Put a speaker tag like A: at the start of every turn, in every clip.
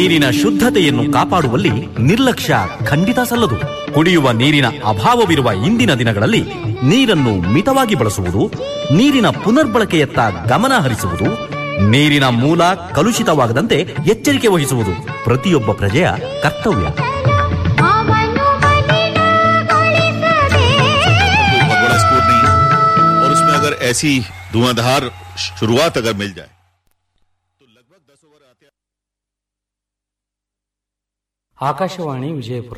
A: ನೀರಿನ ಶುದ್ಧತೆಯನ್ನು ಕಾಪಾಡುವಲ್ಲಿ ನಿರ್ಲಕ್ಷ್ಯ ಖಂಡಿತ ಸಲ್ಲದು ಕುಡಿಯುವ ನೀರಿನ ಅಭಾವವಿರುವ ಇಂದಿನ ದಿನಗಳಲ್ಲಿ ನೀರನ್ನು ಮಿತವಾಗಿ ಬಳಸುವುದು ನೀರಿನ ಪುನರ್ಬಳಕೆಯತ್ತ ಗಮನ ಹರಿಸುವುದು ನೀರಿನ ಮೂಲ ಕಲುಷಿತವಾಗದಂತೆ ಎಚ್ಚರಿಕೆ ವಹಿಸುವುದು ಪ್ರತಿಯೊಬ್ಬ ಪ್ರಜೆಯ ಕರ್ತವ್ಯ
B: ಅವನು ಮಲಿನಗೊಳಿಸದೆ
C: बहुत बड़ा स्कोर नहीं है और उसमें अगर ऐसी धुआंधार शुरुआत अगर मिल जाए तो लगभग दस ओवर आते
D: ಆಕಾಶವಾಣಿ ವಿಜಯಪುರ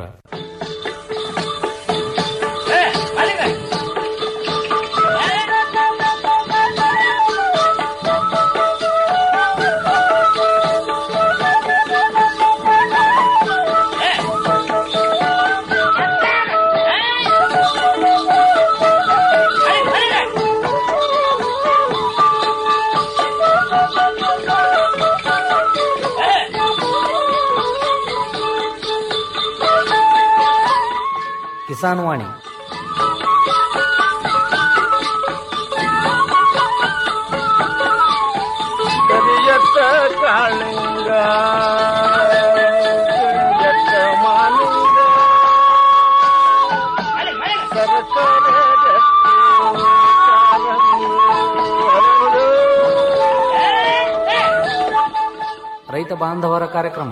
D: ಕಿಸಾನ್ ವಾಣಿ
E: ಕರಿಯತ್ತ ಕಾಳಿಂಗ ಕರಿಯತ್ತ ಮಾಲಿಂಗ ಸರಸರ ರತ್ನ ಕಾಲಂಗಿ ಹರಡು.
D: ರೈತ ಬಾಂಧವರ ಕಾರ್ಯಕ್ರಮ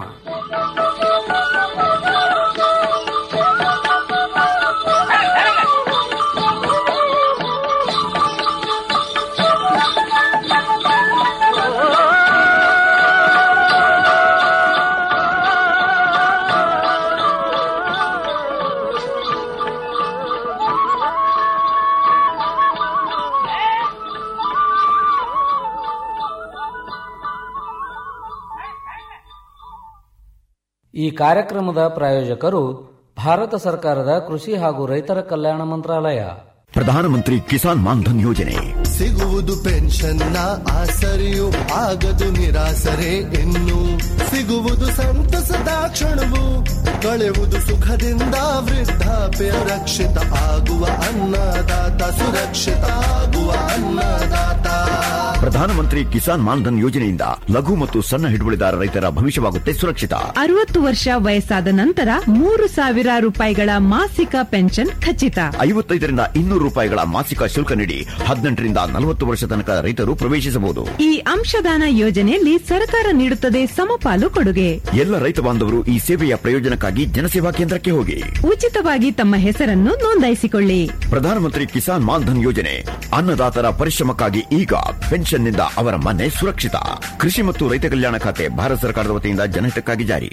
D: ಈ ಕಾರ್ಯಕ್ರಮದ ಪ್ರಾಯೋಜಕರು ಭಾರತ ಸರ್ಕಾರದ ಕೃಷಿ ಹಾಗೂ ರೈತರ ಕಲ್ಯಾಣ ಮಂತ್ರಾಲಯ
F: ಪ್ರಧಾನಮಂತ್ರಿ ಕಿಸಾನ್ ಮಾನ್ಧನ್ ಯೋಜನೆ
G: ಸಿಗುವುದು ಪೆನ್ಷನ್ನ ಆಸರೆಯು ಆಗದು ನಿರಾಸರೆ ಇನ್ನು ಸಿಗುವುದು ಸಂತಸದ ಕ್ಷಣವು ಕಳೆಯುವುದು ಸುಖದಿಂದ ವೃದ್ಧಾಪ್ಯ ರಕ್ಷಿತ ಆಗುವ ಅನ್ನದಾತ ಸುರಕ್ಷಿತ ಆಗುವ ಅನ್ನದಾತ
F: ಪ್ರಧಾನಮಂತ್ರಿ ಕಿಸಾನ್ ಮಾನ್ಧನ್ ಯೋಜನೆಯಿಂದ ಲಘು ಮತ್ತು ಸಣ್ಣ ಹಿಡುವಳಿದಾರ ರೈತರ ಭವಿಷ್ಯವಾಗುತ್ತೆ ಸುರಕ್ಷಿತ
H: ಅರವತ್ತು ವರ್ಷ ವಯಸ್ಸಾದ ನಂತರ ಮೂರು ಸಾವಿರ ರೂಪಾಯಿಗಳ ಮಾಸಿಕ ಪೆನ್ಷನ್ ಖಚಿತ
F: ಐವತ್ತೈದರಿಂದ ಇನ್ನೂರು ರೂಪಾಯಿಗಳ ಮಾಸಿಕ ಶುಲ್ಕ ನೀಡಿ ಹದಿನೆಂಟರಿಂದ ನಲವತ್ತು ವರ್ಷ ತನಕ ರೈತರು ಪ್ರವೇಶಿಸಬಹುದು
H: ಈ ಅಂಶದಾನ ಯೋಜನೆಯಲ್ಲಿ ಸರ್ಕಾರ ನೀಡುತ್ತದೆ ಸಮಪಾಲು ಕೊಡುಗೆ
F: ಎಲ್ಲ ರೈತ ಬಾಂಧವರು ಈ ಸೇವೆಯ ಪ್ರಯೋಜನಕ್ಕಾಗಿ ಜನಸೇವಾ ಕೇಂದ್ರಕ್ಕೆ ಹೋಗಿ
H: ಉಚಿತವಾಗಿ ತಮ್ಮ ಹೆಸರನ್ನು ನೋಂದಾಯಿಸಿಕೊಳ್ಳಿ
F: ಪ್ರಧಾನಮಂತ್ರಿ ಕಿಸಾನ್ ಮಾನ್ಧನ್ ಯೋಜನೆ ಅನ್ನದಾತರ ಪರಿಶ್ರಮಕ್ಕಾಗಿ ಈಗ ಪೆನ್ಷನ್ನಿಂದ ಅವರ ಮನೆ ಸುರಕ್ಷಿತ ಕೃಷಿ ಮತ್ತು ರೈತ ಕಲ್ಯಾಣ ಖಾತೆ ಭಾರತ ಸರ್ಕಾರದ ವತಿಯಿಂದ ಜನಹಿತಕ್ಕಾಗಿ ಜಾರಿ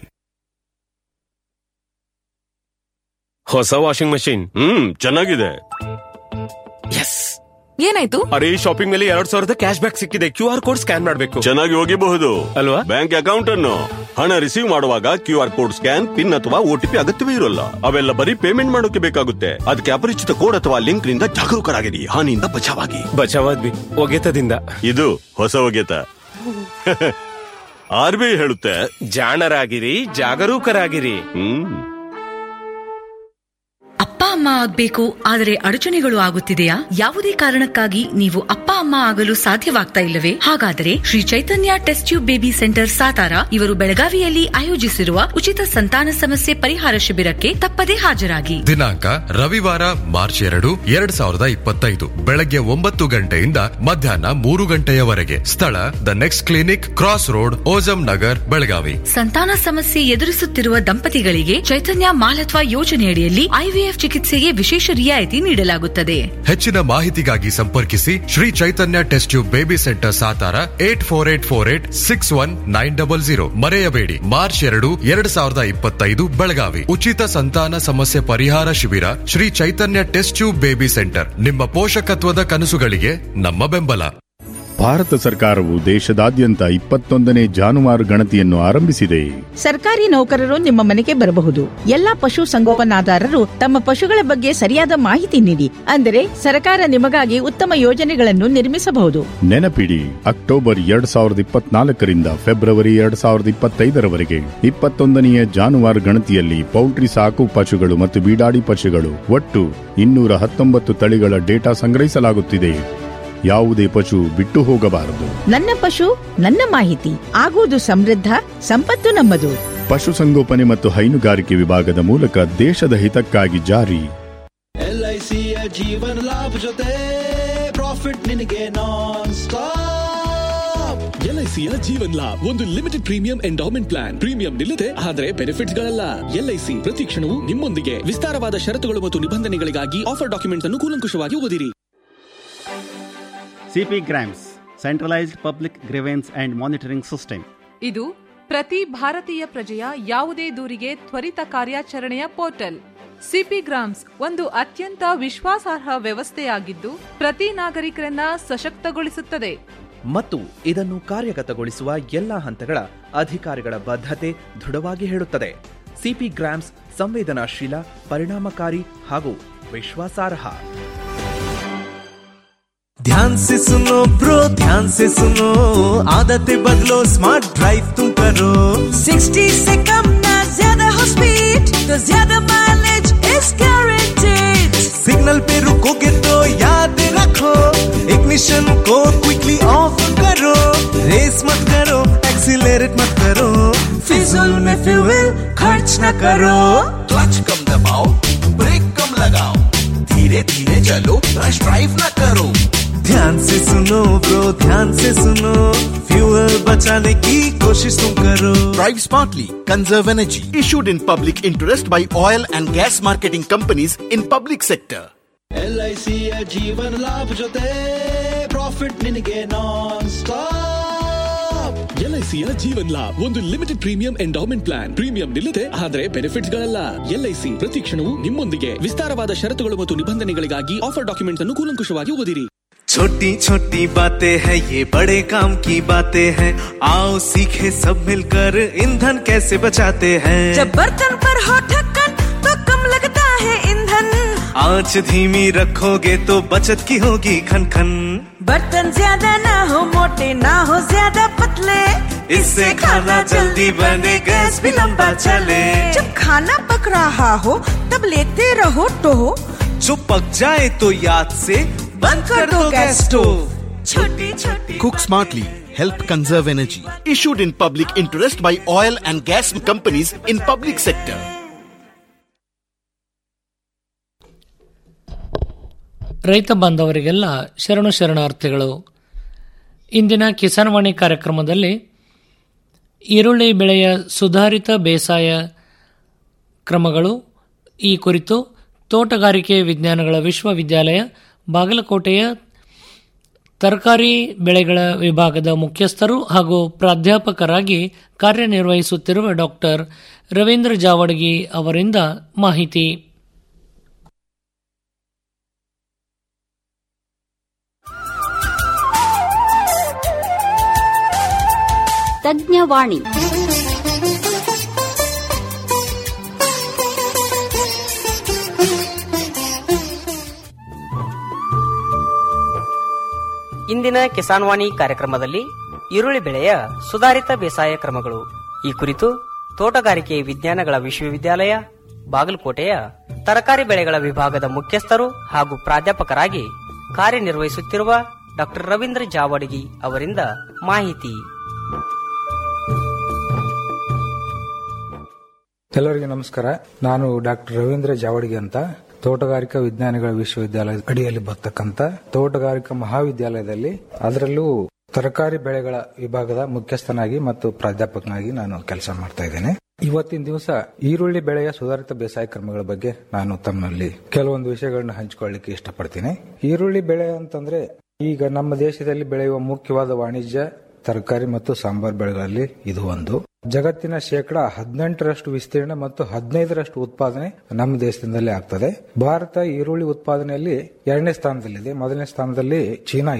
I: ಹೊಸ ವಾಷಿಂಗ್ ಮಷಿನ್ ಹ್ಮ್ ಚೆನ್ನಾಗಿದೆ ಎಸ್
J: ಏನಾಯ್ತು
I: ಅರೆ ಈ ಶಾಪಿಂಗ್ ಮೇಲೆ ಎರಡ್ ಸಾವಿರದ ಕ್ಯಾಶ್ ಬ್ಯಾಕ್ ಸಿಕ್ಕಿದೆ ಕ್ಯೂ ಆರ್ ಕೋಡ್ ಸ್ಕ್ಯಾನ್ ಮಾಡಬೇಕು ಚೆನ್ನಾಗಿ ಹೋಗಿಬಹುದು ಅಲ್ವಾ ಬ್ಯಾಂಕ್ ಅಕೌಂಟ್ ಅನ್ನು ಹಣ ರಿಸೀವ್ ಮಾಡುವಾಗ Q R code scan pin ಅಥವಾ ಓಟಿಪಿ ಅಗತ್ಯವೇ ಇರೋಲ್ಲ ಅವೆಲ್ಲ ಬರೀ ಪೇಮೆಂಟ್ ಮಾಡೋಕೆ ಬೇಕಾಗುತ್ತೆ ಅದಕ್ಕೆ ಅಪರಿಚಿತ ಕೋಡ್ ಅಥವಾ ಲಿಂಕ್ ನಿಂದ ಜಾಗರೂಕರಾಗಿರಿ ಹಾನಿಯಿಂದ ಬಚಾವಾಗಿ
K: ಬಚಾವಾದ್ವಿ ಒಗೆತದಿಂದ
I: ಇದು ಹೊಸ ಒಗೆತ ಆರ್ ಬಿ ಐ ಹೇಳುತ್ತೆ
K: ಜಾಣರಾಗಿರಿ ಜಾಗರೂಕರಾಗಿರಿ
I: ಹ್ಮ್
J: ಅಪ್ಪ ಅಮ್ಮ ಆಗ್ಬೇಕು ಆದರೆ ಅಡಚಣೆಗಳು ಆಗುತ್ತಿದೆಯಾ ಯಾವುದೇ ಕಾರಣಕ್ಕಾಗಿ ನೀವು ಅಪ್ಪ ಅಮ್ಮ ಆಗಲು ಸಾಧ್ಯವಾಗ್ತಾ ಇಲ್ಲವೇ ಹಾಗಾದರೆ Shri Chaitanya test tube baby centre Satara ಇವರು ಬೆಳಗಾವಿಯಲ್ಲಿ ಆಯೋಜಿಸಿರುವ ಉಚಿತ ಸಂತಾನ ಸಮಸ್ಯೆ ಪರಿಹಾರ ಶಿಬಿರಕ್ಕೆ ತಪ್ಪದೇ ಹಾಜರಾಗಿ
L: ದಿನಾಂಕ ರವಿವಾರ ಮಾರ್ಚ್ ಎರಡು ಎರಡ್ ಸಾವಿರದ ಇಪ್ಪತ್ತೈದು ಬೆಳಗ್ಗೆ ಒಂಬತ್ತು ಗಂಟೆಯಿಂದ ಮಧ್ಯಾಹ್ನ ಮೂರು ಗಂಟೆಯವರೆಗೆ ಸ್ಥಳ the next clinic cross road Azam Nagar Belagavi
J: ಸಂತಾನ ಸಮಸ್ಯೆ ಎದುರಿಸುತ್ತಿರುವ ದಂಪತಿಗಳಿಗೆ ಚೈತನ್ಯ ಮಾಲತ್ವ ಯೋಜನೆಯಡಿಯಲ್ಲಿ ಐವಿಎಫ್ ಚಿಕಿತ್ಸೆಗೆ ವಿಶೇಷ ರಿಯಾಯಿತಿ ನೀಡಲಾಗುತ್ತದೆ
L: ಹೆಚ್ಚಿನ ಮಾಹಿತಿಗಾಗಿ ಸಂಪರ್ಕಿಸಿ Shri Chaitanya test tube baby centre Satara eight four eight four eight six one nine double zero ಮರೆಯಬೇಡಿ ಮಾರ್ಚ್ ಎರಡು ಎರಡ್ ಸಾವಿರದ ಇಪ್ಪತ್ತೈದು ಬೆಳಗಾವಿ ಉಚಿತ ಸಂತಾನ ಸಮಸ್ಯೆ ಪರಿಹಾರ ಶಿಬಿರ Shri Chaitanya test tube baby centre ನಿಮ್ಮ ಪೋಷಕತ್ವದ ಕನಸುಗಳಿಗೆ ನಮ್ಮ ಬೆಂಬಲ
M: ಭಾರತ ಸರ್ಕಾರವು ದೇಶದಾದ್ಯಂತ ಇಪ್ಪತ್ತೊಂದನೇ ಜಾನುವಾರು ಗಣತಿಯನ್ನು ಆರಂಭಿಸಿದೆ
N: ಸರ್ಕಾರಿ ನೌಕರರು ನಿಮ್ಮ ಮನೆಗೆ ಬರಬಹುದು ಎಲ್ಲಾ ಪಶು ಸಂಗೋಪನಾದಾರರು ತಮ್ಮ ಪಶುಗಳ ಬಗ್ಗೆ ಸರಿಯಾದ ಮಾಹಿತಿ ನೀಡಿ ಅಂದರೆ ಸರ್ಕಾರ ನಿಮಗಾಗಿ ಉತ್ತಮ ಯೋಜನೆಗಳನ್ನು ನಿರ್ಮಿಸಬಹುದು
M: ನೆನಪಿಡಿ ಅಕ್ಟೋಬರ್ ಎರಡ್ ಸಾವಿರದ ಇಪ್ಪತ್ನಾಲ್ಕರಿಂದ ಫೆಬ್ರವರಿ ಎರಡ್ ಸಾವಿರದ ಇಪ್ಪತ್ತೈದರವರೆಗೆ ಇಪ್ಪತ್ತೊಂದನೆಯ ಜಾನುವಾರು ಗಣತಿಯಲ್ಲಿ ಪೌಲ್ಟ್ರಿ ಸಾಕು ಪಶುಗಳು ಮತ್ತು ಬೀಡಾಡಿ ಪಶುಗಳು ಒಟ್ಟು ಇನ್ನೂರ ಹತ್ತೊಂಬತ್ತು ತಳಿಗಳ ಡೇಟಾ ಸಂಗ್ರಹಿಸಲಾಗುತ್ತಿದೆ ಯಾವುದೇ ಪಶು ಬಿಟ್ಟು ಹೋಗಬಾರದು
N: ನನ್ನ ಪಶು ನನ್ನ ಮಾಹಿತಿ ಆಗುವುದು ಸಮೃದ್ಧ ಸಂಪತ್ತು ನಮ್ಮದು
M: ಪಶುಸಂಗೋಪನೆ ಮತ್ತು ಹೈನುಗಾರಿಕೆ ವಿಭಾಗದ ಮೂಲಕ ದೇಶದ ಹಿತಕ್ಕಾಗಿ ಜಾರಿ
O: ಎಲ್ಐಸಿಯ ಜೀವನ ಲಾಭ ಜೊತೆ ಪ್ರಾಫಿಟ್ ನಿನಗೆ ನಾನ್ ಸ್ಟಾಪ್
P: ಎಲ್ಐಸಿಯ ಜೀವನ್ ಲಾಭ್ ಒಂದು limited premium endowment plan premium ನಿಲ್ಲದೆ ಆದರೆ ಬೆನಿಫಿಟ್ಸ್ ಗಳಲ್ಲ ಎಲ್ಐಸಿ ಪ್ರತಿ ಕ್ಷಣವೂ ನಿಮ್ಮೊಂದಿಗೆ ವಿಸ್ತಾರವಾದ ಷರತ್ತುಗಳು ಮತ್ತು ನಿಬಂಧನೆಗಳಿಗಾಗಿ ಆಫರ್ ಡಾಕ್ಯುಮೆಂಟ್ಸ್ ಅನ್ನು ಕೂಲಂಕುಷವಾಗಿ ಓದಿರಿ
Q: CP GRAMS centralised public grievance and monitoring system
R: ಇದು ಪ್ರತಿ ಭಾರತೀಯ ಪ್ರಜೆಯ ಯಾವುದೇ ದೂರಿಗೆ ತ್ವರಿತ ಕಾರ್ಯಾಚರಣೆಯ ಪೋರ್ಟಲ್ ಸಿಪಿ ಗ್ರಾಮ್ಸ್ ಒಂದು ಅತ್ಯಂತ ವಿಶ್ವಾಸಾರ್ಹ ವ್ಯವಸ್ಥೆಯಾಗಿದ್ದು ಪ್ರತಿ ನಾಗರಿಕರನ್ನ ಸಶಕ್ತಗೊಳಿಸುತ್ತದೆ
S: ಮತ್ತು ಇದನ್ನು ಕಾರ್ಯಗತಗೊಳಿಸುವ ಎಲ್ಲಾ ಹಂತಗಳ ಅಧಿಕಾರಿಗಳ ಬದ್ಧತೆ ದೃಢವಾಗಿ ಹೇಳುತ್ತದೆ ಸಿಪಿ ಗ್ರಾಮ್ಸ್ ಸಂವೇದನಾಶೀಲ ಪರಿಣಾಮಕಾರಿ ಹಾಗೂ ವಿಶ್ವಾಸಾರ್ಹ
T: ध्यान से सुनो ब्रो ध्यान से सुनो आदतें बदलो स्मार्ट ड्राइव तुम करो
U: 60 से कम ना ज्यादा हो स्पीड तो ज्यादा माइलेज इज गारंटेड
T: सिग्नल पे रुकोगे तो याद रखो इग्निशन को क्विकली ऑफ करो रेस मत करो एक्सीलरेट मत करो
U: फिजूल में फ्यूल खर्च न करो
T: क्लच कम दबाओ ब्रेक कम लगाओ धीरे धीरे चलो रश ड्राइव न करो ध्यान से सुनो ब्रो ध्यान से सुनो फ्यूल बचाने की कोशिश तुम करो
V: Drive smartly, conserve energy. Issued in public interest by oil and gas marketing companies in public sector.
O: ಎಲ್ಐಸಿಯ ಜೀವನ ಲಾಭ ಜೊತೆ ಪ್ರಾಫಿಟ್ ನಿನಗೆ ನಾನ್ ಸ್ಟಾಪ್
P: ಎಲ್ಐಸಿಯ ಜೀವನ್ ಲಾಭ್ ಒಂದು limited premium endowment plan premium ನಿಲ್ಲದೆ ಆದರೆ ಬೆನಿಫಿಟ್ಸ್ ಗಳಲ್ಲ ಎಲ್ಐಸಿ ಪ್ರತಿ ಕ್ಷಣವೂ ನಿಮ್ಮೊಂದಿಗೆ ವಿಸ್ತಾರವಾದ ಷರತ್ತುಗಳು ಮತ್ತು ನಿಬಂಧನೆಗಳಿಗಾಗಿ ಆಫರ್ ಡಾಕ್ಯುಮೆಂಟ್ಸ್ ಅನ್ನು ಕೂಲಂಕುಷವಾಗಿ ಓದಿರಿ
T: छोटी छोटी बातें हैं ये बड़े काम की बातें हैं आओ सीखे सब मिलकर ईंधन कैसे बचाते हैं
U: जब बर्तन पर हो ढक्कन तो कम लगता है ईंधन
T: आंच धीमी रखोगे तो बचत की होगी खन खन
U: बर्तन ज्यादा ना हो मोटे ना हो ज्यादा पतले
T: इससे खाना जल्दी बने गैस भी लंबा चले
U: जब खाना पक रहा हो तब लेते रहो तो
T: जो पक जाए तो याद से बंद कर दो गैस स्टोव
U: छोटी छोटी
V: Cook smartly. Help conserve energy. Issued in public interest by oil and gas companies in public sector.
W: ರೈತ ಬಾಂಧವರಿಗೆಲ್ಲ ಶರಣು ಶರಣಾರ್ಥಿಗಳು ಇಂದಿನ ಕಿಸಾನ್ವಾಣಿ ಕಾರ್ಯಕ್ರಮದಲ್ಲಿ ಈರುಳ್ಳಿ ಬೆಳೆಯ ಸುಧಾರಿತ ಬೇಸಾಯ ಕ್ರಮಗಳು ಈ ಕುರಿತು ತೋಟಗಾರಿಕೆ ವಿಜ್ಞಾನಗಳ ವಿಶ್ವವಿದ್ಯಾಲಯ ಬಾಗಲಕೋಟೆಯ ತರಕಾರಿ ಬೆಳೆಗಳ ವಿಭಾಗದ ಮುಖ್ಯಸ್ಥರು ಹಾಗೂ ಪ್ರಾಧ್ಯಾಪಕರಾಗಿ ಕಾರ್ಯನಿರ್ವಹಿಸುತ್ತಿರುವ ಡಾಕ್ಟರ್ ರವೀಂದ್ರ ಜಾವಡಗಿ ಅವರಿಂದ ಮಾಹಿತಿ
B: ತಜ್ಞವಾಣಿ
X: ಇಂದಿನ ಕಿಸಾನ್ವಾಣಿ ಕಾರ್ಯಕ್ರಮದಲ್ಲಿ ಈರುಳ್ಳಿ ಬೆಳೆಯ ಸುಧಾರಿತ ಬೇಸಾಯ ಕ್ರಮಗಳು ಈ ಕುರಿತು ತೋಟಗಾರಿಕೆ ವಿಜ್ಞಾನಗಳ ವಿಶ್ವವಿದ್ಯಾಲಯ ಬಾಗಲಕೋಟೆಯ ತರಕಾರಿ ಬೆಳೆಗಳ ವಿಭಾಗದ ಮುಖ್ಯಸ್ಥರು ಹಾಗೂ ಪ್ರಾಧ್ಯಾಪಕರಾಗಿ ಕಾರ್ಯನಿರ್ವಹಿಸುತ್ತಿರುವ ಡಾಕ್ಟರ್ ರವೀಂದ್ರ ಜಾವಡಗಿ ಅವರಿಂದ ಮಾಹಿತಿ
Y: ಎಲ್ಲರಿಗೂ ನಮಸ್ಕಾರ ನಾನು ಡಾಕ್ಟರ್ ರವೀಂದ್ರ ಜಾವಡಿಗೆ ಅಂತ ತೋಟಗಾರಿಕಾ ವಿಜ್ಞಾನಗಳ ವಿಶ್ವವಿದ್ಯಾಲಯದ ಅಡಿಯಲ್ಲಿ ಬರ್ತಕ್ಕಂತ ತೋಟಗಾರಿಕಾ ಮಹಾವಿದ್ಯಾಲಯದಲ್ಲಿ ಅದರಲ್ಲೂ ತರಕಾರಿ ಬೆಳೆಗಳ ವಿಭಾಗದ ಮುಖ್ಯಸ್ಥನಾಗಿ ಮತ್ತು ಪ್ರಾಧ್ಯಾಪಕನಾಗಿ ನಾನು ಕೆಲಸ ಮಾಡ್ತಾ ಇದ್ದೇನೆ ಇವತ್ತಿನ ದಿವಸ ಈರುಳ್ಳಿ ಬೆಳೆಯ ಸುಧಾರಿತ ಬೇಸಾಯ ಕ್ರಮಗಳ ಬಗ್ಗೆ ನಾನು ತಮ್ಮಲ್ಲಿ ಕೆಲವೊಂದು ವಿಷಯಗಳನ್ನ ಹಂಚಿಕೊಳ್ಳಿಕ್ಕೆ ಇಷ್ಟಪಡ್ತೀನಿ ಈರುಳ್ಳಿ ಬೆಳೆ ಅಂತಂದ್ರೆ ಈಗ ನಮ್ಮ ದೇಶದಲ್ಲಿ ಬೆಳೆಯುವ ಮುಖ್ಯವಾದ ವಾಣಿಜ್ಯ ತರಕಾರಿ ಮತ್ತು ಸಾಂಬಾರ್ ಬೆಳೆಗಳಲ್ಲಿ ಇದು ಒಂದು ಜಗತ್ತಿನ ಶೇಕಡ ಹದಿನೆಂಟರಷ್ಟು ವಿಸ್ತೀರ್ಣ ಮತ್ತು ಹದಿನೈದರಷ್ಟು ಉತ್ಪಾದನೆ ನಮ್ಮ ದೇಶದಿಂದಲೇ ಆಗ್ತದೆ ಭಾರತ ಈರುಳ್ಳಿ ಉತ್ಪಾದನೆಯಲ್ಲಿ ಎರಡನೇ ಸ್ಥಾನದಲ್ಲಿದೆ ಮೊದಲನೇ ಸ್ಥಾನದಲ್ಲಿ ಚೀನಾ ಇದೆ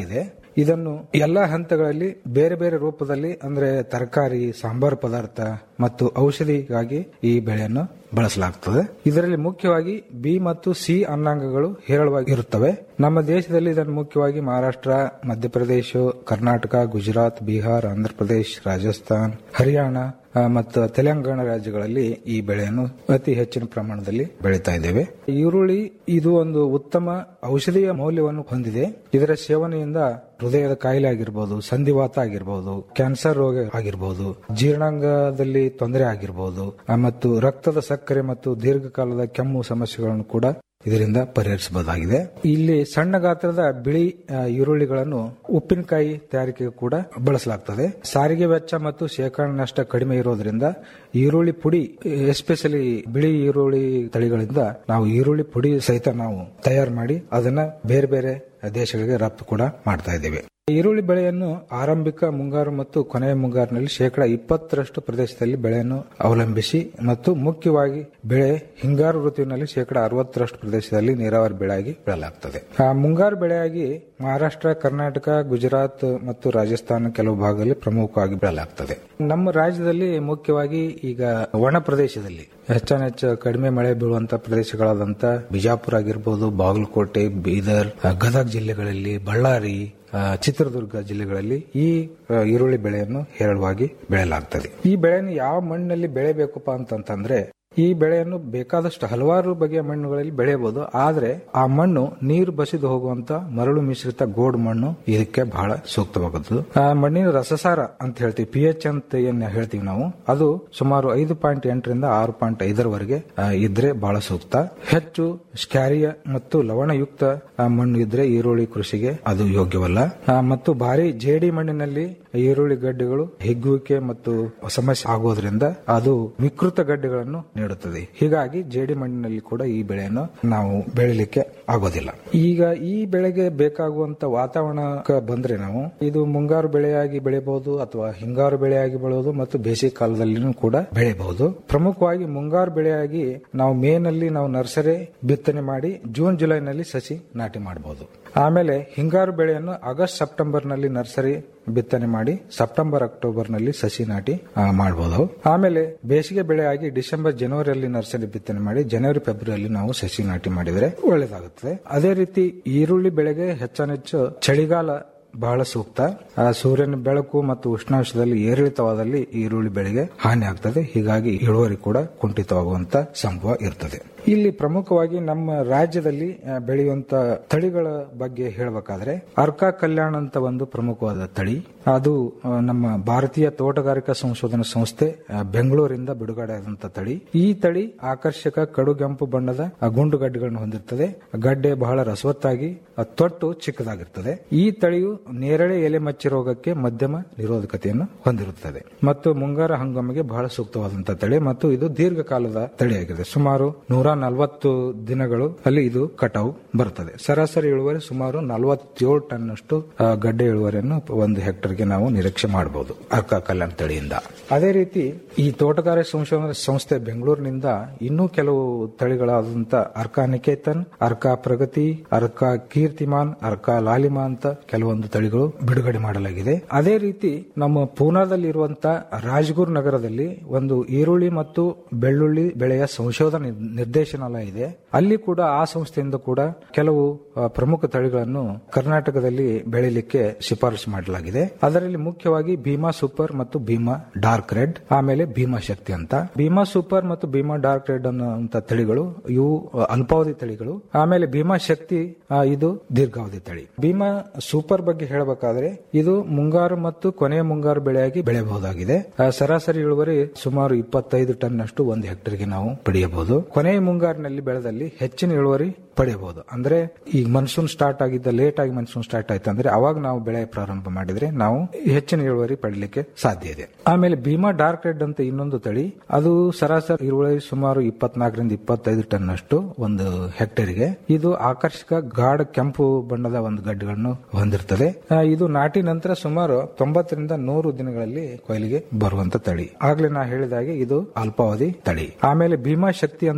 Y: ಇದನ್ನು ಎಲ್ಲಾ ಹಂತಗಳಲ್ಲಿ ಬೇರೆ ಬೇರೆ ರೂಪದಲ್ಲಿ ಅಂದ್ರೆ ತರಕಾರಿ ಸಾಂಬಾರು ಪದಾರ್ಥ ಮತ್ತು ಔಷಧಿಗಾಗಿ ಈ ಬೆಳೆಯನ್ನು ಬಳಸಲಾಗುತ್ತದೆ ಇದರಲ್ಲಿ ಮುಖ್ಯವಾಗಿ ಬಿ ಮತ್ತು ಸಿ ಅನ್ನಾಂಗಗಳು ಹೇರಳವಾಗಿ ಇರುತ್ತವೆ ನಮ್ಮ ದೇಶದಲ್ಲಿ ಇದನ್ನು ಮುಖ್ಯವಾಗಿ ಮಹಾರಾಷ್ಟ್ರ ಮಧ್ಯಪ್ರದೇಶ ಕರ್ನಾಟಕ ಗುಜರಾತ್ ಬಿಹಾರ್ ಆಂಧ್ರಪ್ರದೇಶ್ ರಾಜಸ್ಥಾನ್ ಹರಿಯಾಣ ಆ, ಮತ್ತು ತೆಲಂಗಾಣ ರಾಜ್ಯಗಳಲ್ಲಿ ಈ ಬೆಳೆಯನ್ನು ಅತಿ ಹೆಚ್ಚಿನ ಪ್ರಮಾಣದಲ್ಲಿ ಬೆಳೀತಾ ಇದ್ದೇವೆ ಈರುಳ್ಳಿ ಇದು ಒಂದು ಉತ್ತಮ ಔಷಧೀಯ ಮೌಲ್ಯವನ್ನು ಹೊಂದಿದೆ ಇದರ ಸೇವನೆಯಿಂದ ಹೃದಯದ ಕಾಯಿಲೆ ಆಗಿರ್ಬೋದು ಸಂಧಿವಾತ ಆಗಿರ್ಬೋದು ಕ್ಯಾನ್ಸರ್ ರೋಗ ಆಗಿರ್ಬೋದು ಜೀರ್ಣಾಂಗದಲ್ಲಿ ತೊಂದರೆ ಆಗಿರ್ಬೋದು ಆ, ಮತ್ತು ರಕ್ತದ ಸಕ್ಕರೆ ಮತ್ತು ದೀರ್ಘಕಾಲದ ಕೆಮ್ಮು ಸಮಸ್ಯೆಗಳನ್ನು ಕೂಡ ಇದರಿಂದ ಪರಿಹರಿಸಬಹುದಾಗಿದೆ ಇಲ್ಲಿ ಸಣ್ಣ ಗಾತ್ರದ ಬಿಳಿ ಆ, ಈರುಳ್ಳಿಗಳನ್ನು ಉಪ್ಪಿನಕಾಯಿ ತಯಾರಿಕೆಗೆ ಕೂಡ ಬಳಸಲಾಗ್ತದೆ ಸಾರಿಗೆ ವೆಚ್ಚ ಮತ್ತು ಶೇಖರಣೆ ನಷ್ಟ ಕಡಿಮೆ ಇರೋದ್ರಿಂದ ಈರುಳ್ಳಿ ಪುಡಿ ಎಸ್ಪೆಷಲಿ ಬಿಳಿ ಈರುಳ್ಳಿ ತಳಿಗಳಿಂದ ನಾವು ಈರುಳ್ಳಿ ಪುಡಿ ಸಹಿತ ನಾವು ತಯಾರು ಮಾಡಿ ಅದನ್ನ ಬೇರೆ ಬೇರೆ ದೇಶಗಳಿಗೆ ರಫ್ತು ಕೂಡ ಮಾಡ್ತಾ ಇದ್ದೇವೆ ಈರುಳ್ಳಿ ಬೆಳೆಯನ್ನು ಆರಂಭಿಕ ಮುಂಗಾರು ಮತ್ತು ಕೊನೆಯ ಮುಂಗಾರಿನಲ್ಲಿ ಶೇಕಡ ಇಪ್ಪತ್ತರಷ್ಟು ಪ್ರದೇಶದಲ್ಲಿ ಬೆಳೆಯನ್ನು ಅವಲಂಬಿಸಿ ಮತ್ತು ಮುಖ್ಯವಾಗಿ ಬೆಳೆ ಹಿಂಗಾರು ಋತುವಿನಲ್ಲಿ ಶೇಕಡ ಅರವತ್ತರಷ್ಟು ಪ್ರದೇಶದಲ್ಲಿ ನೀರಾವರಿ ಬೆಳೆಯಾಗಿ ಬೆಳೆಯಲಾಗುತ್ತದೆ ಆ ಮುಂಗಾರು ಬೆಳೆಯಾಗಿ ಮಹಾರಾಷ್ಟ್ರ ಕರ್ನಾಟಕ ಗುಜರಾತ್ ಮತ್ತು ರಾಜಸ್ಥಾನ ಕೆಲವು ಭಾಗದಲ್ಲಿ ಪ್ರಮುಖವಾಗಿ ಬೆಳೆಯಲಾಗುತ್ತದೆ ನಮ್ಮ ರಾಜ್ಯದಲ್ಲಿ ಮುಖ್ಯವಾಗಿ ಈಗ ಒಣ ಪ್ರದೇಶದಲ್ಲಿ ಹೆಚ್ಚಾನೆಚ್ಚು ಕಡಿಮೆ ಮಳೆ ಬೀಳುವಂತ ಪ್ರದೇಶಗಳಾದಂತ ಬಿಜಾಪುರ ಆಗಿರ್ಬೋದು ಬಾಗಲಕೋಟೆ ಬೀದರ್ ಆ, ಗದಗ ಜಿಲ್ಲೆಗಳಲ್ಲಿ ಬಳ್ಳಾರಿ ಆ, ಚಿತ್ರದುರ್ಗ ಜಿಲ್ಲೆಗಳಲ್ಲಿ ಈ ಆ, ಈರುಳ್ಳಿ ಬೆಳೆಯನ್ನು ಹೇರಳವಾಗಿ ಬೆಳೆಯಲಾಗುತ್ತದೆ ಈ ಬೆಳೆಯನ್ನು ಯಾವ ಮಣ್ಣಿನಲ್ಲಿ ಬೆಳೆಬೇಕಪ್ಪ ಅಂತಂತಂದ್ರೆ ಈ ಬೆಳೆಯನ್ನು ಬೇಕಾದಷ್ಟು ಹಲವಾರು ಬಗೆಯ ಮಣ್ಣುಗಳಲ್ಲಿ ಬೆಳೆಯಬಹುದು ಆದ್ರೆ ಆ ಮಣ್ಣು ನೀರು ಬಸಿದು ಹೋಗುವಂತ ಮರಳು ಮಿಶ್ರಿತ ಗೋಡು ಮಣ್ಣು ಇದಕ್ಕೆ ಬಹಳ ಸೂಕ್ತವಾಗುತ್ತದೆ ಆ ಮಣ್ಣಿನ ರಸಸಾರ ಅಂತ ಹೇಳ್ತೀವಿ ಪಿ ಎಚ್ ಅಂತ ಏನ್ ಹೇಳ್ತೀವಿ ನಾವು ಅದು ಸುಮಾರು ಐದು ಪಾಯಿಂಟ್ ಎಂಟರಿಂದ ಆರು ಪಾಯಿಂಟ್ ಐದರವರೆಗೆ ಆ, ಇದ್ರೆ ಬಹಳ ಸೂಕ್ತ ಹೆಚ್ಚು ಸ್ಕ್ಯಾರಿಯ ಮತ್ತು ಲವಣಯುಕ್ತ ಆ, ಮಣ್ಣು ಇದ್ರೆ ಈರುಳ್ಳಿ ಕೃಷಿಗೆ ಅದು ಯೋಗ್ಯವಲ್ಲ ಆ, ಮತ್ತು ಭಾರಿ ಜೇಡಿ ಮಣ್ಣಿನಲ್ಲಿ ಈರುಳ್ಳಿ ಗಡ್ಡೆಗಳು ಹಿಗ್ಗುವಿಕೆ ಮತ್ತು ಸಮಸ್ಯೆ ಆಗೋದ್ರಿಂದ ಅದು ವಿಕೃತ ಗಡ್ಡೆಗಳನ್ನು ನೀಡುತ್ತದೆ ಹೀಗಾಗಿ ಜೇಡಿ ಮಣ್ಣಿನಲ್ಲಿ ಕೂಡ ಈ ಬೆಳೆಯನ್ನು ನಾವು ಬೆಳಿಲಿಕ್ಕೆ ಆಗೋದಿಲ್ಲ ಈಗ ಈ ಬೆಳೆಗೆ ಬೇಕಾಗುವಂತ ವಾತಾವರಣಕ್ಕೆ ಬಂದ್ರೆ ನಾವು ಇದು ಮುಂಗಾರು ಬೆಳೆಯಾಗಿ ಬೆಳೆಯಬಹುದು ಅಥವಾ ಹಿಂಗಾರು ಬೆಳೆಯಾಗಿ ಬೆಳೆಯಬಹುದು ಮತ್ತು ಬೇಸಿಗೆ ಕಾಲದಲ್ಲಿನೂ ಕೂಡ ಬೆಳೆಯಬಹುದು ಪ್ರಮುಖವಾಗಿ ಮುಂಗಾರು ಬೆಳೆಯಾಗಿ ನಾವು ಮೇ ನಲ್ಲಿ ನಾವು ನರ್ಸರಿ ಬಿತ್ತನೆ ಮಾಡಿ ಜೂನ್ ಜುಲೈನಲ್ಲಿ ಸಸಿ ನಾಟಿ ಮಾಡಬಹುದು ಆಮೇಲೆ ಹಿಂಗಾರು ಬೆಳೆಯನ್ನು ಆಗಸ್ಟ್ ಸೆಪ್ಟೆಂಬರ್ ನಲ್ಲಿ ನರ್ಸರಿ ಬಿತ್ತನೆ ಮಾಡಿ ಸೆಪ್ಟೆಂಬರ್ ಅಕ್ಟೋಬರ್ ನಲ್ಲಿ ಸಸಿ ನಾಟಿ ಮಾಡಬಹುದು ಆಮೇಲೆ ಬೇಸಿಗೆ ಬೆಳೆಯಾಗಿ ಡಿಸೆಂಬರ್ ಜನವರಿಯಲ್ಲಿ ನರ್ಸರಿ ಬಿತ್ತನೆ ಮಾಡಿ ಜನವರಿ ಫೆಬ್ರವರಿಯಲ್ಲಿ ನಾವು ಸಸಿ ನಾಟಿ ಮಾಡಿದರೆ ಒಳ್ಳೆಯದಾಗುತ್ತದೆ ಅದೇ ರೀತಿ ಈರುಳ್ಳಿ ಬೆಳೆಗೆ ಹೆಚ್ಚಾನೆಚ್ಚು ಚಳಿಗಾಲ ಬಹಳ ಸೂಕ್ತ ಆ ಸೂರ್ಯನ ಬೆಳಕು ಮತ್ತು ಉಷ್ಣಾಂಶದಲ್ಲಿ ಏರಿಳಿತವಾದಲ್ಲಿ ಈರುಳ್ಳಿ ಬೆಳೆಗೆ ಹಾನಿ ಆಗ್ತದೆ ಹೀಗಾಗಿ ಇಳುವರಿ ಕೂಡ ಕುಂಠಿತವಾಗುವಂತ ಸಂಭವ ಇರ್ತದೆ ಇಲ್ಲಿ ಪ್ರಮುಖವಾಗಿ ನಮ್ಮ ರಾಜ್ಯದಲ್ಲಿ ಆ, ಬೆಳೆಯುವಂತ ತಳಿಗಳ ಬಗ್ಗೆ ಹೇಳಬೇಕಾದ್ರೆ ಅರ್ಕಾ ಕಲ್ಯಾಣ ಅಂತ ಒಂದು ಪ್ರಮುಖವಾದ ತಳಿ ಅದು ಆ, ನಮ್ಮ ಭಾರತೀಯ ತೋಟಗಾರಿಕಾ ಸಂಶೋಧನಾ ಸಂಸ್ಥೆ ಆ, ಬೆಂಗಳೂರಿಂದ ಬಿಡುಗಡೆ ಆದಂತ ತಳಿ ಈ ತಳಿ ಆಕರ್ಷಕ ಕಡುಗೆಂಪು ಬಣ್ಣದ ಆ, ಗುಂಡು ಗಡ್ಡೆಗಳನ್ನು ಹೊಂದಿರುತ್ತದೆ ಗಡ್ಡೆ ಬಹಳ ರಸವತ್ತಾಗಿ ಆ, ತೊಟ್ಟು ಚಿಕ್ಕದಾಗಿರ್ತದೆ ಈ ತಳಿಯು ನೇರಳೆ ಎಲೆ ಮಚ್ಚಿ ರೋಗಕ್ಕೆ ಮಧ್ಯಮ ನಿರೋಧಕತೆಯನ್ನು ಹೊಂದಿರುತ್ತದೆ ಮತ್ತು ಮುಂಗಾರ ಹಂಗಾಮಿಗೆ ಬಹಳ ಸೂಕ್ತವಾದಂತಹ ತಳಿ ಮತ್ತು ಇದು ದೀರ್ಘಕಾಲದ ತಳಿಯಾಗಿದೆ ಸುಮಾರು ನೂರ ನಲವತ್ತು ದಿನಗಳು ಅಲ್ಲಿ ಇದು ಕಟಾವು ಬರುತ್ತದೆ ಸರಾಸರಿ ಇಳುವರಿ ಸುಮಾರು ನಲವತ್ತೇಳು ಟನ್ ಅಷ್ಟು ಆ, ಗಡ್ಡೆ ಇಳುವರಿಯನ್ನು ಒಂದು ಹೆಕ್ಟರ್ಗೆ ನಾವು ನಿರೀಕ್ಷೆ ಮಾಡಬಹುದು ಅರ್ಕಾ ಕಲ್ಯಾಣ ತಳಿಯಿಂದ ಅದೇ ರೀತಿ ಈ ತೋಟಗಾರಿಕೆ ಸಂಶೋಧನಾ ಸಂಸ್ಥೆ ಬೆಂಗಳೂರಿನಿಂದ ಇನ್ನೂ ಕೆಲವು ತಳಿಗಳಾದಂತ ಅರ್ಕಾ ನಿಕೇತನ್ ಅರ್ಕಾ ಪ್ರಗತಿ ಅರ್ಕಾ ಕೀರ್ತಿಮಾನ್ ಅರ್ಕಾ ಲಾಲಿಮಾ ಅಂತ ಕೆಲವೊಂದು ತಳಿಗಳು ಬಿಡುಗಡೆ ಮಾಡಲಾಗಿದೆ ಅದೇ ರೀತಿ ನಮ್ಮ ಪೂನಾದಲ್ಲಿರುವಂತ ರಾಜ್ಗುರ್ ನಗರದಲ್ಲಿ ಒಂದು ಈರುಳ್ಳಿ ಮತ್ತು ಬೆಳ್ಳುಳ್ಳಿ ಬೆಳೆಯ ಸಂಶೋಧನಾ ನಿರ್ದೇಶನಾಲಯ ಇದೆ ಅಲ್ಲಿ ಕೂಡ ಆ ಸಂಸ್ಥೆಯಿಂದ ಕೂಡ ಕೆಲವು ಆ, ಪ್ರಮುಖ ತಳಿಗಳನ್ನು ಕರ್ನಾಟಕದಲ್ಲಿ ಬೆಳಿಲಿಕ್ಕೆ ಶಿಫಾರಸು ಮಾಡಲಾಗಿದೆ ಅದರಲ್ಲಿ ಮುಖ್ಯವಾಗಿ ಭೀಮಾ ಸೂಪರ್ ಮತ್ತು ಭೀಮಾ ಡಾರ್ಕ್ ರೆಡ್ ಆಮೇಲೆ ಭೀಮಾ ಶಕ್ತಿ ಅಂತ ಭೀಮಾ ಸೂಪರ್ ಮತ್ತು ಭೀಮಾ ಡಾರ್ಕ್ ರೆಡ್ ಅನ್ನುವಂತ ತಳಿಗಳು ಇವು ಆ, ಅಲ್ಪಾವಧಿ ತಳಿಗಳು ಆಮೇಲೆ ಭೀಮಾ ಶಕ್ತಿ ಆ, ಇದು ದೀರ್ಘಾವಧಿ ತಳಿ ಭೀಮಾ ಸೂಪರ್ ಬಗ್ಗೆ ಹೇಳಬೇಕಾದ್ರೆ ಇದು ಮುಂಗಾರು ಮತ್ತು ಕೊನೆಯ ಮುಂಗಾರು ಬೆಳೆಯಾಗಿ ಬೆಳೆಯಬಹುದಾಗಿದೆ ಆ, ಸರಾಸರಿ ಇಳುವರಿ ಸುಮಾರು ಇಪ್ಪತ್ತೈದು ಟನ್ ಅಷ್ಟು ಒಂದು ಹೆಕ್ಟರ್ಗೆ ನಾವು ಪಡೆಯಬಹುದು ಕೊನೆಯ ಮುಂಗಾರಿನಲ್ಲಿ ಬೆಳೆದಲ್ಲಿ ಹೆಚ್ಚಿನ ಇಳುವರಿ ಪಡೆಯಬಹುದು ಅಂದ್ರೆ ಈಗ ಮನ್ಸೂನ್ ಸ್ಟಾರ್ಟ್ ಆಗಿದ್ದ ಲೇಟ್ ಆಗಿ ಮನ್ಸೂನ್ ಸ್ಟಾರ್ಟ್ ಆಯ್ತು ಅಂದ್ರೆ ಅವಾಗ ನಾವು ಬೆಳೆ ಪ್ರಾರಂಭ ಮಾಡಿದ್ರೆ ನಾವು ಹೆಚ್ಚಿನ ಇಳುವರಿ ಪಡಲಿಕ್ಕೆ ಸಾಧ್ಯ ಇದೆ ಆಮೇಲೆ ಭೀಮಾ ಡಾರ್ಕ್ ರೆಡ್ ಅಂತ ಇನ್ನೊಂದು ತಳಿ ಅದು ಸರಾಸರಿ ಇಳುವರಿ ಸುಮಾರು ಇಪ್ಪತ್ನಾಲ್ಕರಿಂದ ಇಪ್ಪತ್ತೈದು ಟನ್ ಅಷ್ಟು ಒಂದು ಹೆಕ್ಟೇರ್ಗೆ ಇದು ಆಕರ್ಷಕ ಗಾಢ ಕೆಂಪು ಬಣ್ಣದ ಒಂದು ಗಡ್ಡೆಗಳನ್ನು ಹೊಂದಿರ್ತದೆ ಆ, ಇದು ನಾಟಿ ನಂತರ ಸುಮಾರು ತೊಂಬತ್ತರಿಂದ ನೂರು ದಿನಗಳಲ್ಲಿ ಕೊಯ್ಲಿಗೆ ಬರುವಂತ ತಳಿ ಆಗ್ಲೇ ನಾ ಹೇಳಿದಾಗೆ ಇದು ಅಲ್ಪಾವಧಿ ತಳಿ ಆಮೇಲೆ ಭೀಮಾ ಶಕ್ತಿ ಅಂತ ಇನ್ನೊಂದು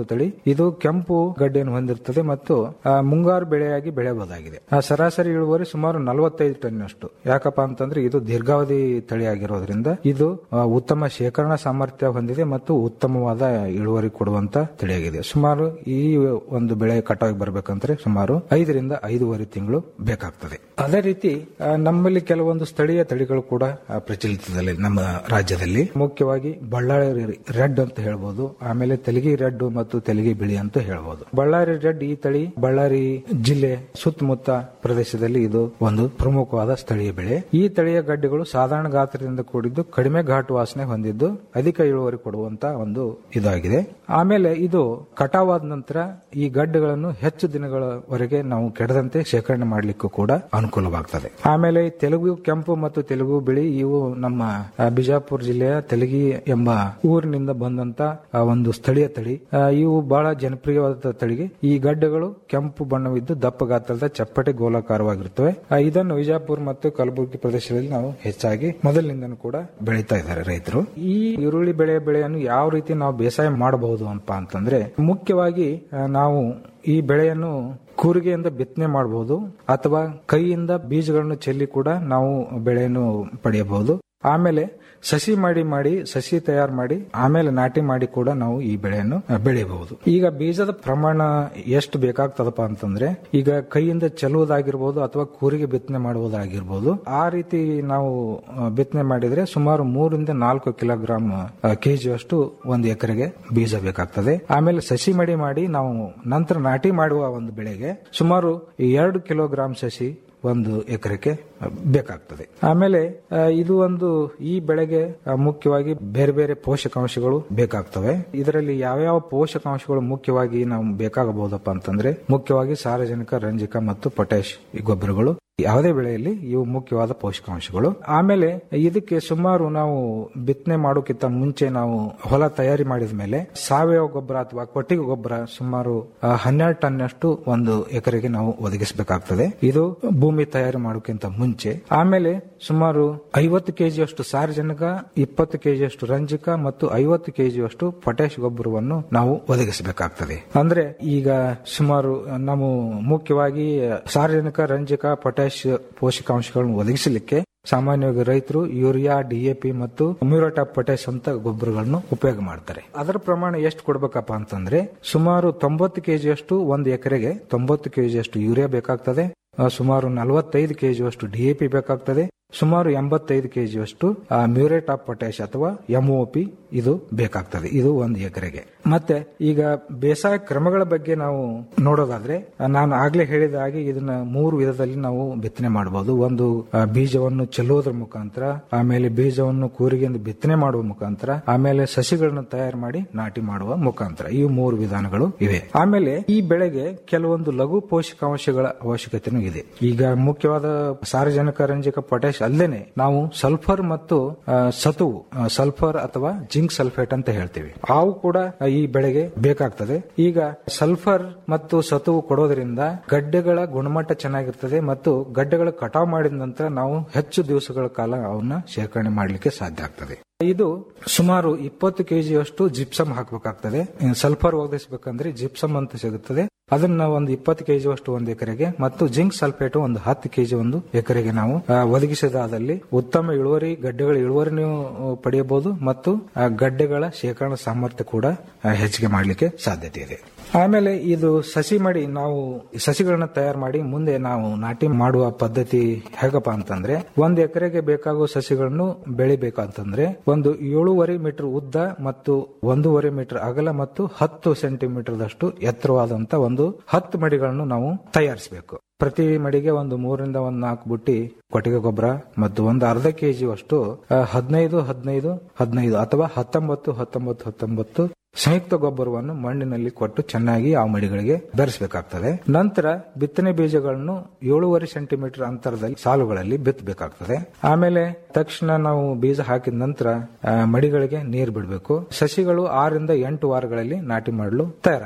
Y: ಒಂದು ತಳಿ ಇದು ಕೆಂಪು ಗಡ್ಡೆಯನ್ನು ಹೊಂದಿರುತ್ತದೆ ಮತ್ತು ಆ, ಮುಂಗಾರು ಬೆಳೆಯಾಗಿ ಬೆಳೆಯಬಹುದಾಗಿದೆ ಆ, ಸರಾಸರಿ ಇಳುವರಿ ಸುಮಾರು ನಲವತ್ತೈದು ಟನ್ನಷ್ಟು ಯಾಕಪ್ಪ ಅಂತಂದ್ರೆ ಇದು ದೀರ್ಘಾವಧಿ ತಳಿ ಆಗಿರೋದ್ರಿಂದ ಇದು ಆ, ಉತ್ತಮ ಶೇಖರಣಾ ಸಾಮರ್ಥ್ಯ ಹೊಂದಿದೆ ಮತ್ತು ಉತ್ತಮವಾದ ಇಳುವರಿ ಕೊಡುವಂತ ತಳಿಯಾಗಿದೆ ಸುಮಾರು ಈ ಒಂದು ಬೆಳೆ ಕಟಾವಿಗೆ ಬರಬೇಕಂದ್ರೆ ಸುಮಾರು ಐದರಿಂದ ಐದೂವರೆ ತಿಂಗಳು ಬೇಕಾಗ್ತದೆ ಅದೇ ರೀತಿ ಆ, ನಮ್ಮಲ್ಲಿ ಕೆಲವೊಂದು ಸ್ಥಳೀಯ ತಳಿಗಳು ಕೂಡ ಆ, ಪ್ರಚಲಿತದಲ್ಲಿ ನಮ್ಮ ರಾಜ್ಯದಲ್ಲಿ ಮುಖ್ಯವಾಗಿ ಬಳ್ಳಾರಿ ರೆಡ್ ಅಂತ ಹೇಳ್ಬೋದು ಆಮೇಲೆ ತೆಲಗಿ ರೆಡ್ ಮತ್ತು ತೆಲಗಿ ಬಿಳಿ ಅಂತ ಹೇಳ್ಬೋದು ಬಳ್ಳಾರಿ ರೆಡ್ ಈ ತಳಿ ಬಳ್ಳಾರಿ ಜಿಲ್ಲೆ ಸುತ್ತಮುತ್ತ ಪ್ರದೇಶದಲ್ಲಿ ಇದು ಒಂದು ಪ್ರಮುಖವಾದ ಸ್ಥಳೀಯ ಬೆಳೆ ಈ ತಳಿಯ ಗಡ್ಡೆಗಳು ಸಾಧಾರಣ ಗಾತ್ರದಿಂದ ಕೂಡಿದ್ದು ಕಡಿಮೆ ಘಾಟು ವಾಸನೆ ಹೊಂದಿದ್ದು ಅಧಿಕ ಇಳುವರಿ ಕೊಡುವಂತ ಒಂದು ಇದಾಗಿದೆ ಆಮೇಲೆ ಇದು ಕಟಾವಾದ ನಂತರ ಈ ಗಡ್ಡೆಗಳನ್ನು ಹೆಚ್ಚು ದಿನಗಳವರೆಗೆ ನಾವು ಕೆಡದಂತೆ ಶೇಖರಣೆ ಮಾಡಲಿಕ್ಕೂ ಕೂಡ ಅನುಕೂಲವಾಗ್ತದೆ ಆಮೇಲೆ ತೆಲುಗು ಕೆಂಪು ಮತ್ತು ತೆಲುಗು ಬಿಳಿ ಇವು ನಮ್ಮ ಆ, ಬಿಜಾಪುರ ಜಿಲ್ಲೆಯ ತೆಲಗಿ ಎಂಬ ಊರಿನಿಂದ ಬಂದಂತ ಆ, ಒಂದು ಸ್ಥಳೀಯ ತಳಿ ಆ, ಇವು ಬಹಳ ಜನಪ್ರಿಯವಾದ ತಳಿಗೆ ಈ ಗಡ್ಡೆಗಳು ಕೆಂಪು ಬಣ್ಣವಿದ್ದು ದಪ್ಪ ಗಾತ್ರದ ಚಪ್ಪಟೆ ಗೋಲಾಕಾರವಾಗಿರುತ್ತವೆ ಆ, ಇದನ್ನು ವಿಜಯಪುರ ಮತ್ತು ಕಲಬುರಗಿ ಪ್ರದೇಶದಲ್ಲಿ ನಾವು ಹೆಚ್ಚಾಗಿ ಮೊದಲಿನಿಂದನೂ ಕೂಡ ಬೆಳೀತಾ ಇದ್ದಾರೆ ರೈತರು ಈ ಈರುಳ್ಳಿ ಬೆಳೆ ಬೆಳೆಯನ್ನು ಯಾವ ರೀತಿ ನಾವು ಬೇಸಾಯ ಮಾಡಬಹುದು ಅಂತ ಅಂತಂದ್ರೆ ಮುಖ್ಯವಾಗಿ ಆ, ನಾವು ಈ ಬೆಳೆಯನ್ನು ಕೂರಿಗೆಯಿಂದ ಬಿತ್ತನೆ ಮಾಡಬಹುದು ಅಥವಾ ಕೈಯಿಂದ ಬೀಜಗಳನ್ನು ಚೆಲ್ಲಿ ಕೂಡ ನಾವು ಬೆಳೆಯನ್ನು ಪಡೆಯಬಹುದು ಆಮೇಲೆ ಸಸಿ ಮಾಡಿ ಮಾಡಿ ಸಸಿ ತಯಾರು ಮಾಡಿ ಆಮೇಲೆ ನಾಟಿ ಮಾಡಿ ಕೂಡ ನಾವು ಈ ಬೆಳೆಯನ್ನು ಆ, ಬೆಳೆಯಬಹುದು ಈಗ ಬೀಜದ ಪ್ರಮಾಣ ಎಷ್ಟು ಬೇಕಾಗ್ತದಪ್ಪ ಅಂತಂದ್ರೆ ಈಗ ಕೈಯಿಂದ ಚೆಲ್ಲುವುದಾಗಿರ್ಬೋದು ಅಥವಾ ಕೂರಿಗೆ ಬಿತ್ತನೆ ಮಾಡುವುದಾಗಿರ್ಬೋದು ಆ ರೀತಿ ನಾವು ಆ, ಬಿತ್ತನೆ ಮಾಡಿದ್ರೆ ಸುಮಾರು ಮೂರಿಂದ ನಾಲ್ಕು ಕಿಲೋಗ್ರಾಮ್ ಕೆಜಿ ಅಷ್ಟು ಒಂದು ಎಕರೆಗೆ ಬೀಜ ಬೇಕಾಗ್ತದೆ ಆಮೇಲೆ ಸಸಿ ಮಡಿ ಮಾಡಿ ನಾವು ನಂತರ ನಾಟಿ ಮಾಡುವ ಒಂದು ಬೆಳೆಗೆ ಸುಮಾರು ಎರಡು ಕಿಲೋಗ್ರಾಮ್ ಸಸಿ ಒಂದು ಎಕರೆಗೆ ಬೇಕಾಗ್ತದೆ ಆಮೇಲೆ ಆ, ಇದು ಒಂದು ಈ ಬೆಳೆಗೆ ಆ, ಮುಖ್ಯವಾಗಿ ಬೇರೆ ಬೇರೆ ಪೋಷಕಾಂಶಗಳು ಬೇಕಾಗ್ತವೆ ಇದರಲ್ಲಿ ಯಾವ್ಯಾವ ಪೋಷಕಾಂಶಗಳು ಮುಖ್ಯವಾಗಿ ನಾವು ಬೇಕಾಗಬಹುದಪ್ಪ ಅಂತಂದ್ರೆ ಮುಖ್ಯವಾಗಿ ಸಾರಜನಕ ರಂಜಕ ಮತ್ತು ಪೊಟ್ಯಾಶ್ ಈ ಗೊಬ್ಬರಗಳು ಯಾವುದೇ ಬೆಳೆಯಲ್ಲಿ ಇವು ಮುಖ್ಯವಾದ ಪೋಷಕಾಂಶಗಳು ಆಮೇಲೆ ಇದಕ್ಕೆ ಸುಮಾರು ನಾವು ಬಿತ್ತನೆ ಮಾಡೋಕ್ಕಿಂತ ಮುಂಚೆ ನಾವು ಹೊಲ ತಯಾರಿ ಮಾಡಿದ ಮೇಲೆ ಸಾವಯವ ಗೊಬ್ಬರ ಅಥವಾ ಕೊಟ್ಟಿಗೆ ಗೊಬ್ಬರ ಸುಮಾರು ಆ, ಹನ್ನೆರಡು ಟನ್ನಷ್ಟು ಒಂದು ಎಕರೆಗೆ ನಾವು ಒದಗಿಸಬೇಕಾಗ್ತದೆ ಇದು ಭೂಮಿ ತಯಾರಿ ಮಾಡೋಕ್ಕಿಂತ ಮುಂಚೆ ಆಮೇಲೆ ಸುಮಾರು ಐವತ್ತು ಕೆಜಿಯಷ್ಟು ಸಾರಜನಕ ಇಪ್ಪತ್ತು ಕೆಜಿಯಷ್ಟು ರಂಜಕ ಮತ್ತು ಐವತ್ತು ಕೆಜಿಯಷ್ಟು ಪೊಟ್ಯಾಶ್ ಗೊಬ್ಬರವನ್ನು ನಾವು ಒದಗಿಸಬೇಕಾಗ್ತದೆ ಅಂದ್ರೆ ಈಗ ಸುಮಾರು ನಾವು ಮುಖ್ಯವಾಗಿ ಸಾರಜನಕ ರಂಜಕ ಪೊಟ್ಯಾಶ್ ಪೋಷಕಾಂಶಗಳನ್ನು ಒದಗಿಸಲಿಕ್ಕೆ ಸಾಮಾನ್ಯವಾಗಿ ರೈತರು ಯೂರಿಯಾ ಡಿಎಪಿ ಮತ್ತು ಮ್ಯೂರೇಟ್ ಆಫ್ ಪೊಟ್ಯಾಶ್ ಅಂತ ಗೊಬ್ಬರಗಳನ್ನು ಉಪಯೋಗ ಮಾಡ್ತಾರೆ ಅದರ ಪ್ರಮಾಣ ಎಷ್ಟು ಕೊಡ್ಬೇಕಪ್ಪ ಅಂತಂದ್ರೆ ಸುಮಾರು ತೊಂಬತ್ತು ಕೆಜಿಯಷ್ಟು ಒಂದು ಎಕರೆಗೆ ತೊಂಬತ್ತು ಕೆಜಿಯಷ್ಟು ಯೂರಿಯಾ ಬೇಕಾಗ್ತದೆ ಆ, ಸುಮಾರು ನಲವತ್ತೈದು ಕೆಜಿಯಷ್ಟು ಡಿಎಪಿ ಬೇಕಾಗ್ತದೆ ಸುಮಾರು ಎಂಬತ್ತೈದು ಕೆಜಿಯಷ್ಟು ಮ್ಯೂರೇಟ್ ಆಫ್ ಪೊಟ್ಯಾಶ್ ಅಥವಾ ಎಂಒಪಿ ಇದು ಬೇಕಾಗ್ತದೆ ಇದು ಒಂದು ಎಕರೆಗೆ ಮತ್ತೆ ಈಗ ಬೇಸಾಯ ಕ್ರಮಗಳ ಬಗ್ಗೆ ನಾವು ನೋಡೋದಾದ್ರೆ ಆ, ನಾನು ಆಗ್ಲೇ ಹೇಳಿದ ಹಾಗೆ ಇದನ್ನ ಮೂರು ವಿಧದಲ್ಲಿ ನಾವು ಬಿತ್ತನೆ ಮಾಡಬಹುದು ಒಂದು ಆ, ಬೀಜವನ್ನು ಚೆಲ್ಲುವುದರ ಮುಖಾಂತರ ಆಮೇಲೆ ಬೀಜವನ್ನು ಕೂರಿಗೆಯಿಂದ ಬಿತ್ತನೆ ಮಾಡುವ ಮುಖಾಂತರ ಆಮೇಲೆ ಸಸಿಗಳನ್ನು ತಯಾರು ಮಾಡಿ ನಾಟಿ ಮಾಡುವ ಮುಖಾಂತರ ಈ ಮೂರು ವಿಧಾನಗಳು ಇವೆ ಆಮೇಲೆ ಈ ಬೆಳೆಗೆ ಕೆಲವೊಂದು ಲಘು ಪೋಷಕಾಂಶಗಳ ಅವಶ್ಯಕತೆನೂ ಇದೆ ಈಗ ಮುಖ್ಯವಾದ ಸಾರಜನಕ ರಂಜಕ ಪೊಟ್ಯಾಶ್ ಅಲ್ಲೇನೆ ನಾವು ಸಲ್ಫರ್ ಮತ್ತು ಆ, ಸತುವು ಆ, ಸಲ್ಫರ್ ಅಥವಾ ಜಿಂಕ್ ಸಲ್ಫೇಟ್ ಅಂತ ಹೇಳ್ತೀವಿ ಅವು ಕೂಡ ಈ ಬೆಳೆಗೆ ಬೇಕಾಗ್ತದೆ ಈಗ ಸಲ್ಫರ್ ಮತ್ತು ಸತುವು ಕೊಡೋದ್ರಿಂದ ಗಡ್ಡೆಗಳ ಗುಣಮಟ್ಟ ಚೆನ್ನಾಗಿರ್ತದೆ ಮತ್ತು ಗಡ್ಡೆಗಳ ಕಟಾವು ಮಾಡಿದ ನಂತರ ನಾವು ಹೆಚ್ಚು ದಿವಸಗಳ ಕಾಲ ಅವನ್ನ ಶೇಖರಣೆ ಮಾಡಲಿಕ್ಕೆ ಸಾಧ್ಯ ಆಗ್ತದೆ ಇದು ಸುಮಾರು ಇಪ್ಪತ್ತು ಕೆಜಿಯಷ್ಟು ಜಿಪ್ಸಮ್ ಹಾಕಬೇಕಾಗ್ತದೆ ಸಲ್ಫರ್ ಒದಗಿಸಬೇಕಂದ್ರೆ ಜಿಪ್ಸಮ್ ಅಂತ ಸಿಗುತ್ತದೆ ಅದನ್ನ ಒಂದು ಇಪ್ಪತ್ತು ಕೆಜಿ ಅಷ್ಟು ಒಂದು ಎಕರೆಗೆ ಮತ್ತು ಜಿಂಕ್ ಸಲ್ಫೇಟ್ ಒಂದು ಹತ್ತು ಕೆಜಿ ಒಂದು ಎಕರೆಗೆ ನಾವು ಆ, ಒದಗಿಸಿದಾದಲ್ಲಿ ಉತ್ತಮ ಇಳುವರಿ ಗಡ್ಡೆಗಳ ಇಳುವರಿ ನೀವು ಆ, ಪಡೆಯಬಹುದು ಮತ್ತು ಆ ಗಡ್ಡೆಗಳ ಶೇಖರಣಾ ಸಾಮರ್ಥ್ಯ ಕೂಡ ಆ, ಹೆಚ್ಚಿಗೆ ಮಾಡಲಿಕ್ಕೆ ಸಾಧ್ಯತೆ ಇದೆ ಆಮೇಲೆ ಇದು ಸಸಿ ಮಾಡಿ ನಾವು ಸಸಿಗಳನ್ನ ತಯಾರು ಮಾಡಿ ಮುಂದೆ ನಾವು ನಾಟಿ ಮಾಡುವ ಪದ್ಧತಿ ಹೇಗಪ್ಪ ಅಂತಂದ್ರೆ ಒಂದು ಎಕರೆಗೆ ಬೇಕಾಗುವ ಸಸಿಗಳನ್ನು ಬೆಳಿಬೇಕಂತಂದ್ರೆ ಒಂದು ಏಳೂವರೆ ಮೀಟರ್ ಉದ್ದ ಮತ್ತು ಒಂದೂವರೆ ಮೀಟರ್ ಅಗಲ ಮತ್ತು ಹತ್ತು ಸೆಂಟಿಮೀಟರ್ ದಷ್ಟು ಎತ್ತರವಾದಂತ ಒಂದು ಹತ್ತು ಮಡಿಗಳನ್ನು ನಾವು ತಯಾರಿಸಬೇಕು ಪ್ರತಿ ಮಡಿಗೆ ಒಂದು ಮೂರರಿಂದ ಒಂದು ನಾಲ್ಕು ಬುಟ್ಟಿ ಕೊಟ್ಟಿಗೆ ಗೊಬ್ಬರ ಮತ್ತು ಒಂದು ಅರ್ಧ ಕೆಜಿ ಅಷ್ಟು ಆ, ಹದಿನೈದು ಹದಿನೈದು ಹದಿನೈದು ಅಥವಾ ಹತ್ತೊಂಬತ್ತು ಹತ್ತೊಂಬತ್ತು ಹತ್ತೊಂಬತ್ತು ಸಂಯುಕ್ತ ಗೊಬ್ಬರವನ್ನು ಮಣ್ಣಿನಲ್ಲಿ ಕೊಟ್ಟು ಚೆನ್ನಾಗಿ ಆ ಮಡಿಗಳಿಗೆ ಬೆರೆಸಬೇಕಾಗ್ತದೆ ನಂತರ ಬಿತ್ತನೆ ಬೀಜಗಳನ್ನು ಏಳೂವರೆ ಸೆಂಟಿಮೀಟರ್ ಅಂತರದಲ್ಲಿ ಸಾಲುಗಳಲ್ಲಿ ಬಿತ್ತಬೇಕಾಗ್ತದೆ ಆಮೇಲೆ ತಕ್ಷಣ ನಾವು ಬೀಜ ಹಾಕಿದ ನಂತರ ಆ, ಮಡಿಗಳಿಗೆ ನೀರು ಬಿಡಬೇಕು ಸಸಿಗಳು ಆರರಿಂದ ಎಂಟು ವಾರಗಳಲ್ಲಿ ನಾಟಿ ಮಾಡಲು ತಯಾರಾಗ್ತವೆ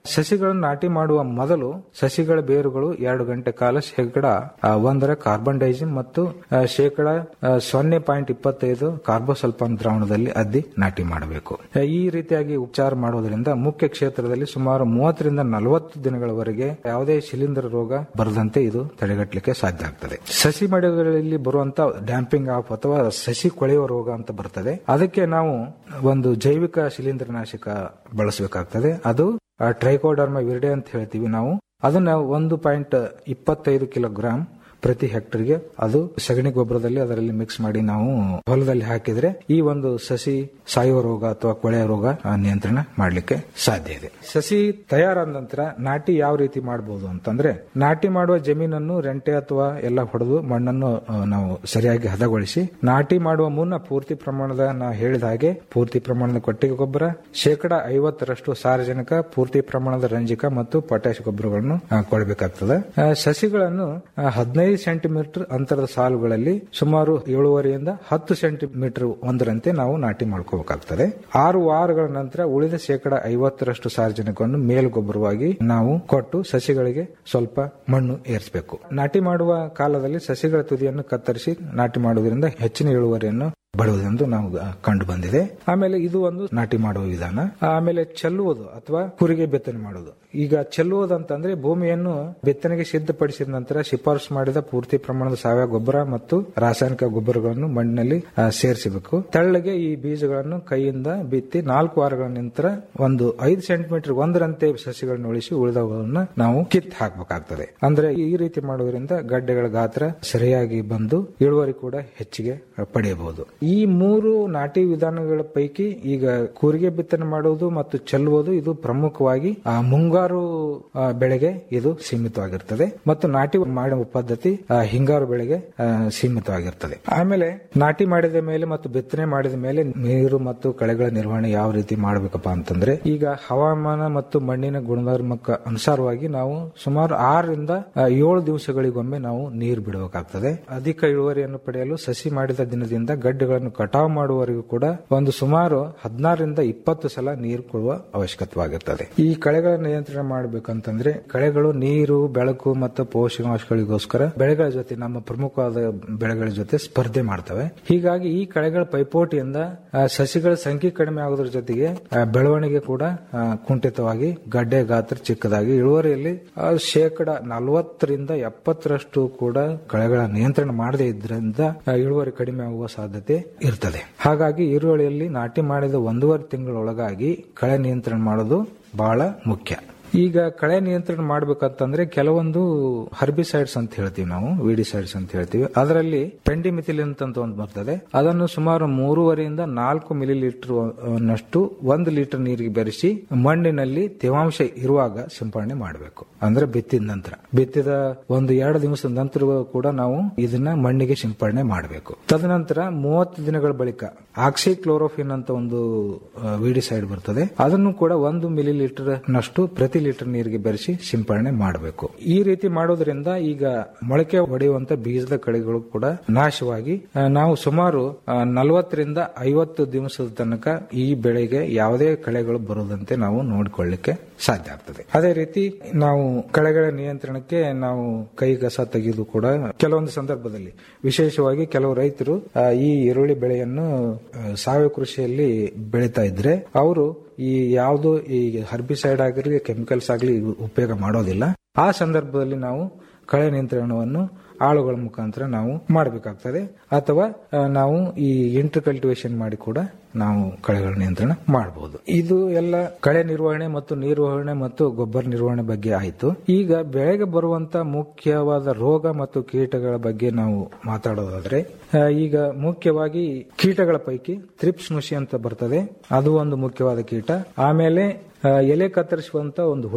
Y: ಸಸಿಗಳನ್ನು ನಾಟಿ ಮಾಡುವ ಮೊದಲು ಸಸಿಗಳ ಬೇರುಗಳು ಎರಡು ಗಂಟೆ ಕಾಲ ಶೇಕಡ ಆ, ಒಂದರ ಕಾರ್ಬನ್ ಡೈಜಿಮ್ ಮತ್ತು ಆ, ಶೇಕಡ ಆ, ಸೊನ್ನೆ ಪಾಯಿಂಟ್ ಇಪ್ಪತ್ತೈದು ಕಾರ್ಬೋಸಲ್ಫಾನ್ ದ್ರಾವಣದಲ್ಲಿ ಅದ್ದಿ ನಾಟಿ ಮಾಡಬೇಕು ಆ, ಈ ರೀತಿಯಾಗಿ ಉಪಚಾರ ಮಾಡೋದ್ರಿಂದ ಮುಖ್ಯ ಕ್ಷೇತ್ರದಲ್ಲಿ ಸುಮಾರು ಮೂವತ್ತರಿಂದ ನಲವತ್ತು ದಿನಗಳವರೆಗೆ ಯಾವುದೇ ಶಿಲೀಂಧ್ರ ರೋಗ ಬರದಂತೆ ಇದು ತಡೆಗಟ್ಟಲಿಕ್ಕೆ ಸಾಧ್ಯ ಆಗ್ತದೆ ಸಸಿ ಮಡಿಗಳಲ್ಲಿ ಬರುವಂತ ಡ್ಯಾಂಪಿಂಗ್ ಆಫ್ ಅಥವಾ ಸಸಿ ಕೊಳೆಯುವ ರೋಗ ಅಂತ ಬರ್ತದೆ ಅದಕ್ಕೆ ನಾವು ಒಂದು ಜೈವಿಕ ಶಿಲೀಂಧ್ರನಾಶಕ ಬಳಸಬೇಕಾಗ್ತದೆ ಅದು ಟ್ರೈಕೋಡರ್ಮ ವಿರ್ಡೆ ಅಂತ ಹೇಳ್ತೀವಿ ನಾವು ಅದನ್ನ ಒಂದು ಪಾಯಿಂಟ್ ಇಪ್ಪತ್ತೈದು ಕಿಲೋಗ್ರಾಂ ಪ್ರತಿ ಹೆಕ್ಟರ್ಗೆ ಅದು ಸಗಣಿ ಗೊಬ್ಬರದಲ್ಲಿ ಅದರಲ್ಲಿ ಮಿಕ್ಸ್ ಮಾಡಿ ನಾವು ಹೊಲದಲ್ಲಿ ಹಾಕಿದ್ರೆ ಈ ಒಂದು ಸಸಿ ಸಾಯುವ ರೋಗ ಅಥವಾ ಕೊಳೆಯ ರೋಗ ಆ, ನಿಯಂತ್ರಣ ಮಾಡಲಿಕ್ಕೆ ಸಾಧ್ಯ ಇದೆ ಸಸಿ ತಯಾರಾದ ನಂತರ ನಾಟಿ ಯಾವ ರೀತಿ ಮಾಡಬಹುದು ಅಂತಂದ್ರೆ ನಾಟಿ ಮಾಡುವ ಜಮೀನನ್ನು ರೆಂಟೆ ಅಥವಾ ಎಲ್ಲ ಹೊಡೆದು ಮಣ್ಣನ್ನು ಆ, ನಾವು ಸರಿಯಾಗಿ ಹದಗೊಳಿಸಿ ನಾಟಿ ಮಾಡುವ ಮುನ್ನ ಪೂರ್ತಿ ಪ್ರಮಾಣದ ನಾ ಹೇಳಿದ ಹಾಗೆ ಪೂರ್ತಿ ಪ್ರಮಾಣದ ಕೊಟ್ಟಿಗೆ ಗೊಬ್ಬರ ಶೇಕಡ ಐವತ್ತರಷ್ಟು ಸಾರಜನಕ ಪೂರ್ತಿ ಪ್ರಮಾಣದ ರಂಜಕ ಮತ್ತು ಪೊಟ್ಯಾಶ್ ಗೊಬ್ಬರಗಳನ್ನು ಆ, ಕೊಡಬೇಕಾಗ್ತದೆ ಆ, ಸಸಿಗಳನ್ನು ಹದಿನೈದು ಸೆಂಟಿಮೀಟರ್ ಅಂತರದ ಸಾಲುಗಳಲ್ಲಿ ಸುಮಾರು ಏಳುವರೆಯಿಂದ ಹತ್ತು ಸೆಂಟಿಮೀಟರ್ ಒಂದರಂತೆ ನಾವು ನಾಟಿ ಮಾಡ್ಕೋಬೇಕಾಗ್ತದೆ ಆರು ವಾರಗಳ ನಂತರ ಉಳಿದ ಶೇಕಡ ಐವತ್ತರಷ್ಟು ಸಾರಜನಕವನ್ನು ಮೇಲ್ಗೊಬ್ಬರವಾಗಿ ನಾವು ಕೊಟ್ಟು ಸಸಿಗಳಿಗೆ ಸ್ವಲ್ಪ ಮಣ್ಣು ಏರಿಸಬೇಕು ನಾಟಿ ಮಾಡುವ ಕಾಲದಲ್ಲಿ ಸಸಿಗಳ ತುದಿಯನ್ನು ಕತ್ತರಿಸಿ ನಾಟಿ ಮಾಡುವುದರಿಂದ ಹೆಚ್ಚಿನ ಇಳುವರಿಯನ್ನು ಬರುವುದೆಂದು ನಾವು ಆ, ಕಂಡು ಬಂದಿದೆ ಆಮೇಲೆ ಇದು ಒಂದು ನಾಟಿ ಮಾಡುವ ವಿಧಾನ ಆಮೇಲೆ ಚೆಲ್ಲುವುದು ಅಥವಾ ಕುರಿಗೆ ಬಿತ್ತನೆ ಮಾಡುವುದು ಈಗ ಚೆಲ್ಲುವುದು ಅಂತಂದ್ರೆ ಭೂಮಿಯನ್ನು ಬಿತ್ತನೆಗೆ ಸಿದ್ಧಪಡಿಸಿದ ನಂತರ ಶಿಫಾರಸು ಮಾಡಿದ ಪೂರ್ತಿ ಪ್ರಮಾಣದ ಸಾವಯವ ಗೊಬ್ಬರ ಮತ್ತು ರಾಸಾಯನಿಕ ಗೊಬ್ಬರಗಳನ್ನು ಮಣ್ಣಿನಲ್ಲಿ ಆ, ಸೇರಿಸಬೇಕು ತೆಳ್ಳಗೆ ಈ ಬೀಜಗಳನ್ನು ಕೈಯಿಂದ ಬಿತ್ತಿ ನಾಲ್ಕು ವಾರಗಳ ನಂತರ ಒಂದು ಐದು ಸೆಂಟಿಮೀಟರ್ ಒಂದರಂತೆ ಸಸಿಗಳನ್ನು ಉಳಿಸಿ ಉಳಿದವುಗಳನ್ನ ನಾವು ಕಿತ್ತು ಹಾಕಬೇಕಾಗ್ತದೆ ಅಂದ್ರೆ ಈ ರೀತಿ ಮಾಡುವುದರಿಂದ ಗಡ್ಡೆಗಳ ಗಾತ್ರ ಸರಿಯಾಗಿ ಬಂದು ಇಳುವರಿ ಕೂಡ ಹೆಚ್ಚಿಗೆ ಪಡೆಯಬಹುದು ಈ ಮೂರು ನಾಟಿ ವಿಧಾನಗಳ ಪೈಕಿ ಈಗ ಕೂರಿಗೆ ಬಿತ್ತನೆ ಮಾಡುವುದು ಮತ್ತು ಚೆಲ್ಲುವುದು ಇದು ಪ್ರಮುಖವಾಗಿ ಆ, ಮುಂಗಾರು ಆ, ಬೆಳೆಗೆ ಇದು ಸೀಮಿತವಾಗಿರ್ತದೆ ಮತ್ತು ನಾಟಿ ಮಾಡುವ ಪದ್ಧತಿ ಆ, ಹಿಂಗಾರು ಬೆಳೆಗೆ ಆ, ಸೀಮಿತವಾಗಿರ್ತದೆ ಆಮೇಲೆ ನಾಟಿ ಮಾಡಿದ ಮೇಲೆ ಮತ್ತು ಬಿತ್ತನೆ ಮಾಡಿದ ಮೇಲೆ ನೀರು ಮತ್ತು ಕಳೆಗಳ ನಿರ್ವಹಣೆ ಯಾವ ರೀತಿ ಮಾಡಬೇಕಪ್ಪ ಅಂತಂದ್ರೆ ಈಗ ಹವಾಮಾನ ಮತ್ತು ಮಣ್ಣಿನ ಗುಣಧರ್ಮಕ್ಕೆ ಅನುಸಾರವಾಗಿ ನಾವು ಸುಮಾರು ಆರರಿಂದ ಆ, ಏಳು ದಿವಸಗಳಿಗೊಮ್ಮೆ ನಾವು ನೀರು ಬಿಡಬೇಕಾಗ್ತದೆ ಅಧಿಕ ಇಳುವರಿಯನ್ನು ಪಡೆಯಲು ಸಸಿ ಮಾಡಿದ ದಿನದಿಂದ ಗಡ್ಡೆಗಳನ್ನು ಕಟಾವು ಮಾಡುವವರೆಗೂ ಕೂಡ ಒಂದು ಸುಮಾರು ಹದಿನಾರರಿಂದ ಇಪ್ಪತ್ತು ಸಲ ನೀರು ಕೊಡುವ ಅವಶ್ಯಕತೆವಾಗಿರ್ತದೆ ಈ ಕಳೆಗಳ ನಿಯಂತ್ರಣ ಮಾಡಬೇಕಂತಂದ್ರೆ ಕಳೆಗಳು ನೀರು ಬೆಳಕು ಮತ್ತು ಪೋಷಕಾಂಶಗಳಿಗೋಸ್ಕರ ಬೆಳೆಗಳ ಜೊತೆ ನಮ್ಮ ಪ್ರಮುಖವಾದ ಬೆಳೆಗಳ ಜೊತೆ ಸ್ಪರ್ಧೆ ಮಾಡ್ತವೆ ಹೀಗಾಗಿ ಈ ಕಳೆಗಳ ಪೈಪೋಟಿಯಿಂದ ಆ, ಸಸಿಗಳ ಸಂಖ್ಯೆ ಕಡಿಮೆ ಆಗೋದ್ರ ಜೊತೆಗೆ ಆ, ಬೆಳವಣಿಗೆ ಕೂಡ ಆ, ಕುಂಠಿತವಾಗಿ ಗಡ್ಡೆ ಗಾತ್ರ ಚಿಕ್ಕದಾಗಿ ಇಳುವರಿಯಲ್ಲಿ ಆ, ಶೇಕಡ ನಲವತ್ತರಿಂದ ಎಪ್ಪತ್ತರಷ್ಟು ಕೂಡ ಕಳೆಗಳ ನಿಯಂತ್ರಣ ಮಾಡದೇ ಇದ್ರಿಂದ ಆ, ಇಳುವರಿ ಕಡಿಮೆ ಆಗುವ ಸಾಧ್ಯತೆ ಇರ್ತದೆ ಹಾಗಾಗಿ ಈರುಳ್ಳಿಯಲ್ಲಿ ನಾಟಿ ಮಾಡಿದ ಒಂದೂವರೆ ತಿಂಗಳೊಳಗಾಗಿ ಕಳೆ ನಿಯಂತ್ರಣ ಮಾಡೋದು ಬಹಳ ಮುಖ್ಯ ಈಗ ಕಳೆ ನಿಯಂತ್ರಣ ಮಾಡ್ಬೇಕಂತಂದ್ರೆ ಕೆಲವೊಂದು ಹರ್ಬಿಸೈಡ್ಸ್ ಅಂತ ಹೇಳ್ತೀವಿ ನಾವು ವಿಡಿಸೈಡ್ಸ್ ಅಂತ ಹೇಳ್ತೀವಿ ಅದರಲ್ಲಿ ಪೆಂಡಿಮಿಥಿಲಿನ್ ಅಂತ ಒಂದು ಬರ್ತದೆ ಅದನ್ನು ಸುಮಾರು ಮೂರುವರೆಯಿಂದ ನಾಲ್ಕು ಮಿಲಿ ಲೀಟರ್ ನಷ್ಟು ಒಂದು ಲೀಟರ್ ನೀರಿಗೆ ಬೆರೆಸಿ ಮಣ್ಣಿನಲ್ಲಿ ತೇವಾಂಶ ಇರುವಾಗ ಸಿಂಪಡಣೆ ಮಾಡಬೇಕು ಅಂದ್ರೆ ಬಿತ್ತಿದ ನಂತರ ಬಿತ್ತಿದ ಒಂದು ಎರಡು ದಿವಸದ ನಂತರ ಕೂಡ ನಾವು ಇದನ್ನ ಮಣ್ಣಿಗೆ ಸಿಂಪಡಣೆ ಮಾಡಬೇಕು ತದನಂತರ ಮೂವತ್ತು ದಿನಗಳ ಬಳಿಕ ಆಕ್ಸಿಕ್ಲೋರೋಫಿನ್ ಅಂತ ಒಂದು ವಿಡಿಸೈಡ್ ಬರ್ತದೆ ಅದನ್ನು ಕೂಡ ಒಂದು ಮಿಲಿ ಲೀಟರ್ ನಷ್ಟು ಪ್ರತಿ ಲೀಟರ್ ನೀರಿಗೆ ಬೆರೆಸಿ ಸಿಂಪಡಣೆ ಮಾಡಬೇಕು ಈ ರೀತಿ ಮಾಡೋದ್ರಿಂದ ಈಗ ಮೊಳಕೆ ಹೊಡೆಯುವಂತ ಬೀಜದ ಕಳೆಗಳು ಕೂಡ ನಾಶವಾಗಿ ಆ, ನಾವು ಸುಮಾರು ನಲವತ್ತರಿಂದ ಐವತ್ತು ದಿವಸದ ತನಕ ಈ ಬೆಳೆಗೆ ಯಾವುದೇ ಕಳೆಗಳು ಬರುವುದಂತೆ ನಾವು ನೋಡಿಕೊಳ್ಳಿಕ್ಕೆ ಸಾಧ್ಯ ಆಗ್ತದೆ ಅದೇ ರೀತಿ ನಾವು ಕಳೆಗಳ ನಿಯಂತ್ರಣಕ್ಕೆ ನಾವು ಕೈ ಕಸ ತೆಗೆದು ಕೂಡ ಕೆಲವೊಂದು ಸಂದರ್ಭದಲ್ಲಿ ವಿಶೇಷವಾಗಿ ಕೆಲವು ರೈತರು ಆ, ಈ ಈರುಳ್ಳಿ ಬೆಳೆಯನ್ನು ಆ, ಸಾವಯವ ಕೃಷಿಯಲ್ಲಿ ಬೆಳೀತಾ ಇದ್ರೆ ಅವರು ಈ ಯಾವುದು ಈ ಹರ್ಬಿಸೈಡ್ ಆಗಿರಲಿ ಕೆಮಿಕಲ್ಸ್ ಆಗಲಿ ಉಪಯೋಗ ಮಾಡೋದಿಲ್ಲ ಆ ಸಂದರ್ಭದಲ್ಲಿ ನಾವು ಕಳೆ ನಿಯಂತ್ರಣವನ್ನು ಆಳುಗಳ ಮುಖಾಂತರ ನಾವು ಮಾಡಬೇಕಾಗ್ತದೆ ಅಥವಾ ಆ, ನಾವು ಈ ಇಂಟರ್ ಕಲ್ಟಿವೇಶನ್ ಮಾಡಿ ಕೂಡ ನಾವು ಕಳೆಗಳ ನಿಯಂತ್ರಣ ಮಾಡಬಹುದು ಇದು ಎಲ್ಲ ಕಳೆ ನಿರ್ವಹಣೆ ಮತ್ತು ನಿರ್ವಹಣೆ ಮತ್ತು ಗೊಬ್ಬರ ನಿರ್ವಹಣೆ ಬಗ್ಗೆ ಆಯಿತು ಈಗ ಬೆಳೆಗೆ ಬರುವಂತ ಮುಖ್ಯವಾದ ರೋಗ ಮತ್ತು ಕೀಟಗಳ ಬಗ್ಗೆ ನಾವು ಮಾತಾಡೋದಾದ್ರೆ ಆ, ಈಗ ಮುಖ್ಯವಾಗಿ ಕೀಟಗಳ ಪೈಕಿ ತ್ರಿಪ್ಸ್ ನುಷಿ ಅಂತ ಬರ್ತದೆ ಅದು ಒಂದು ಮುಖ್ಯವಾದ ಕೀಟ ಆಮೇಲೆ ಆ, ಎಲೆ ಕತ್ತರಿಸುವಂತ ಒಂದು ಹುಳ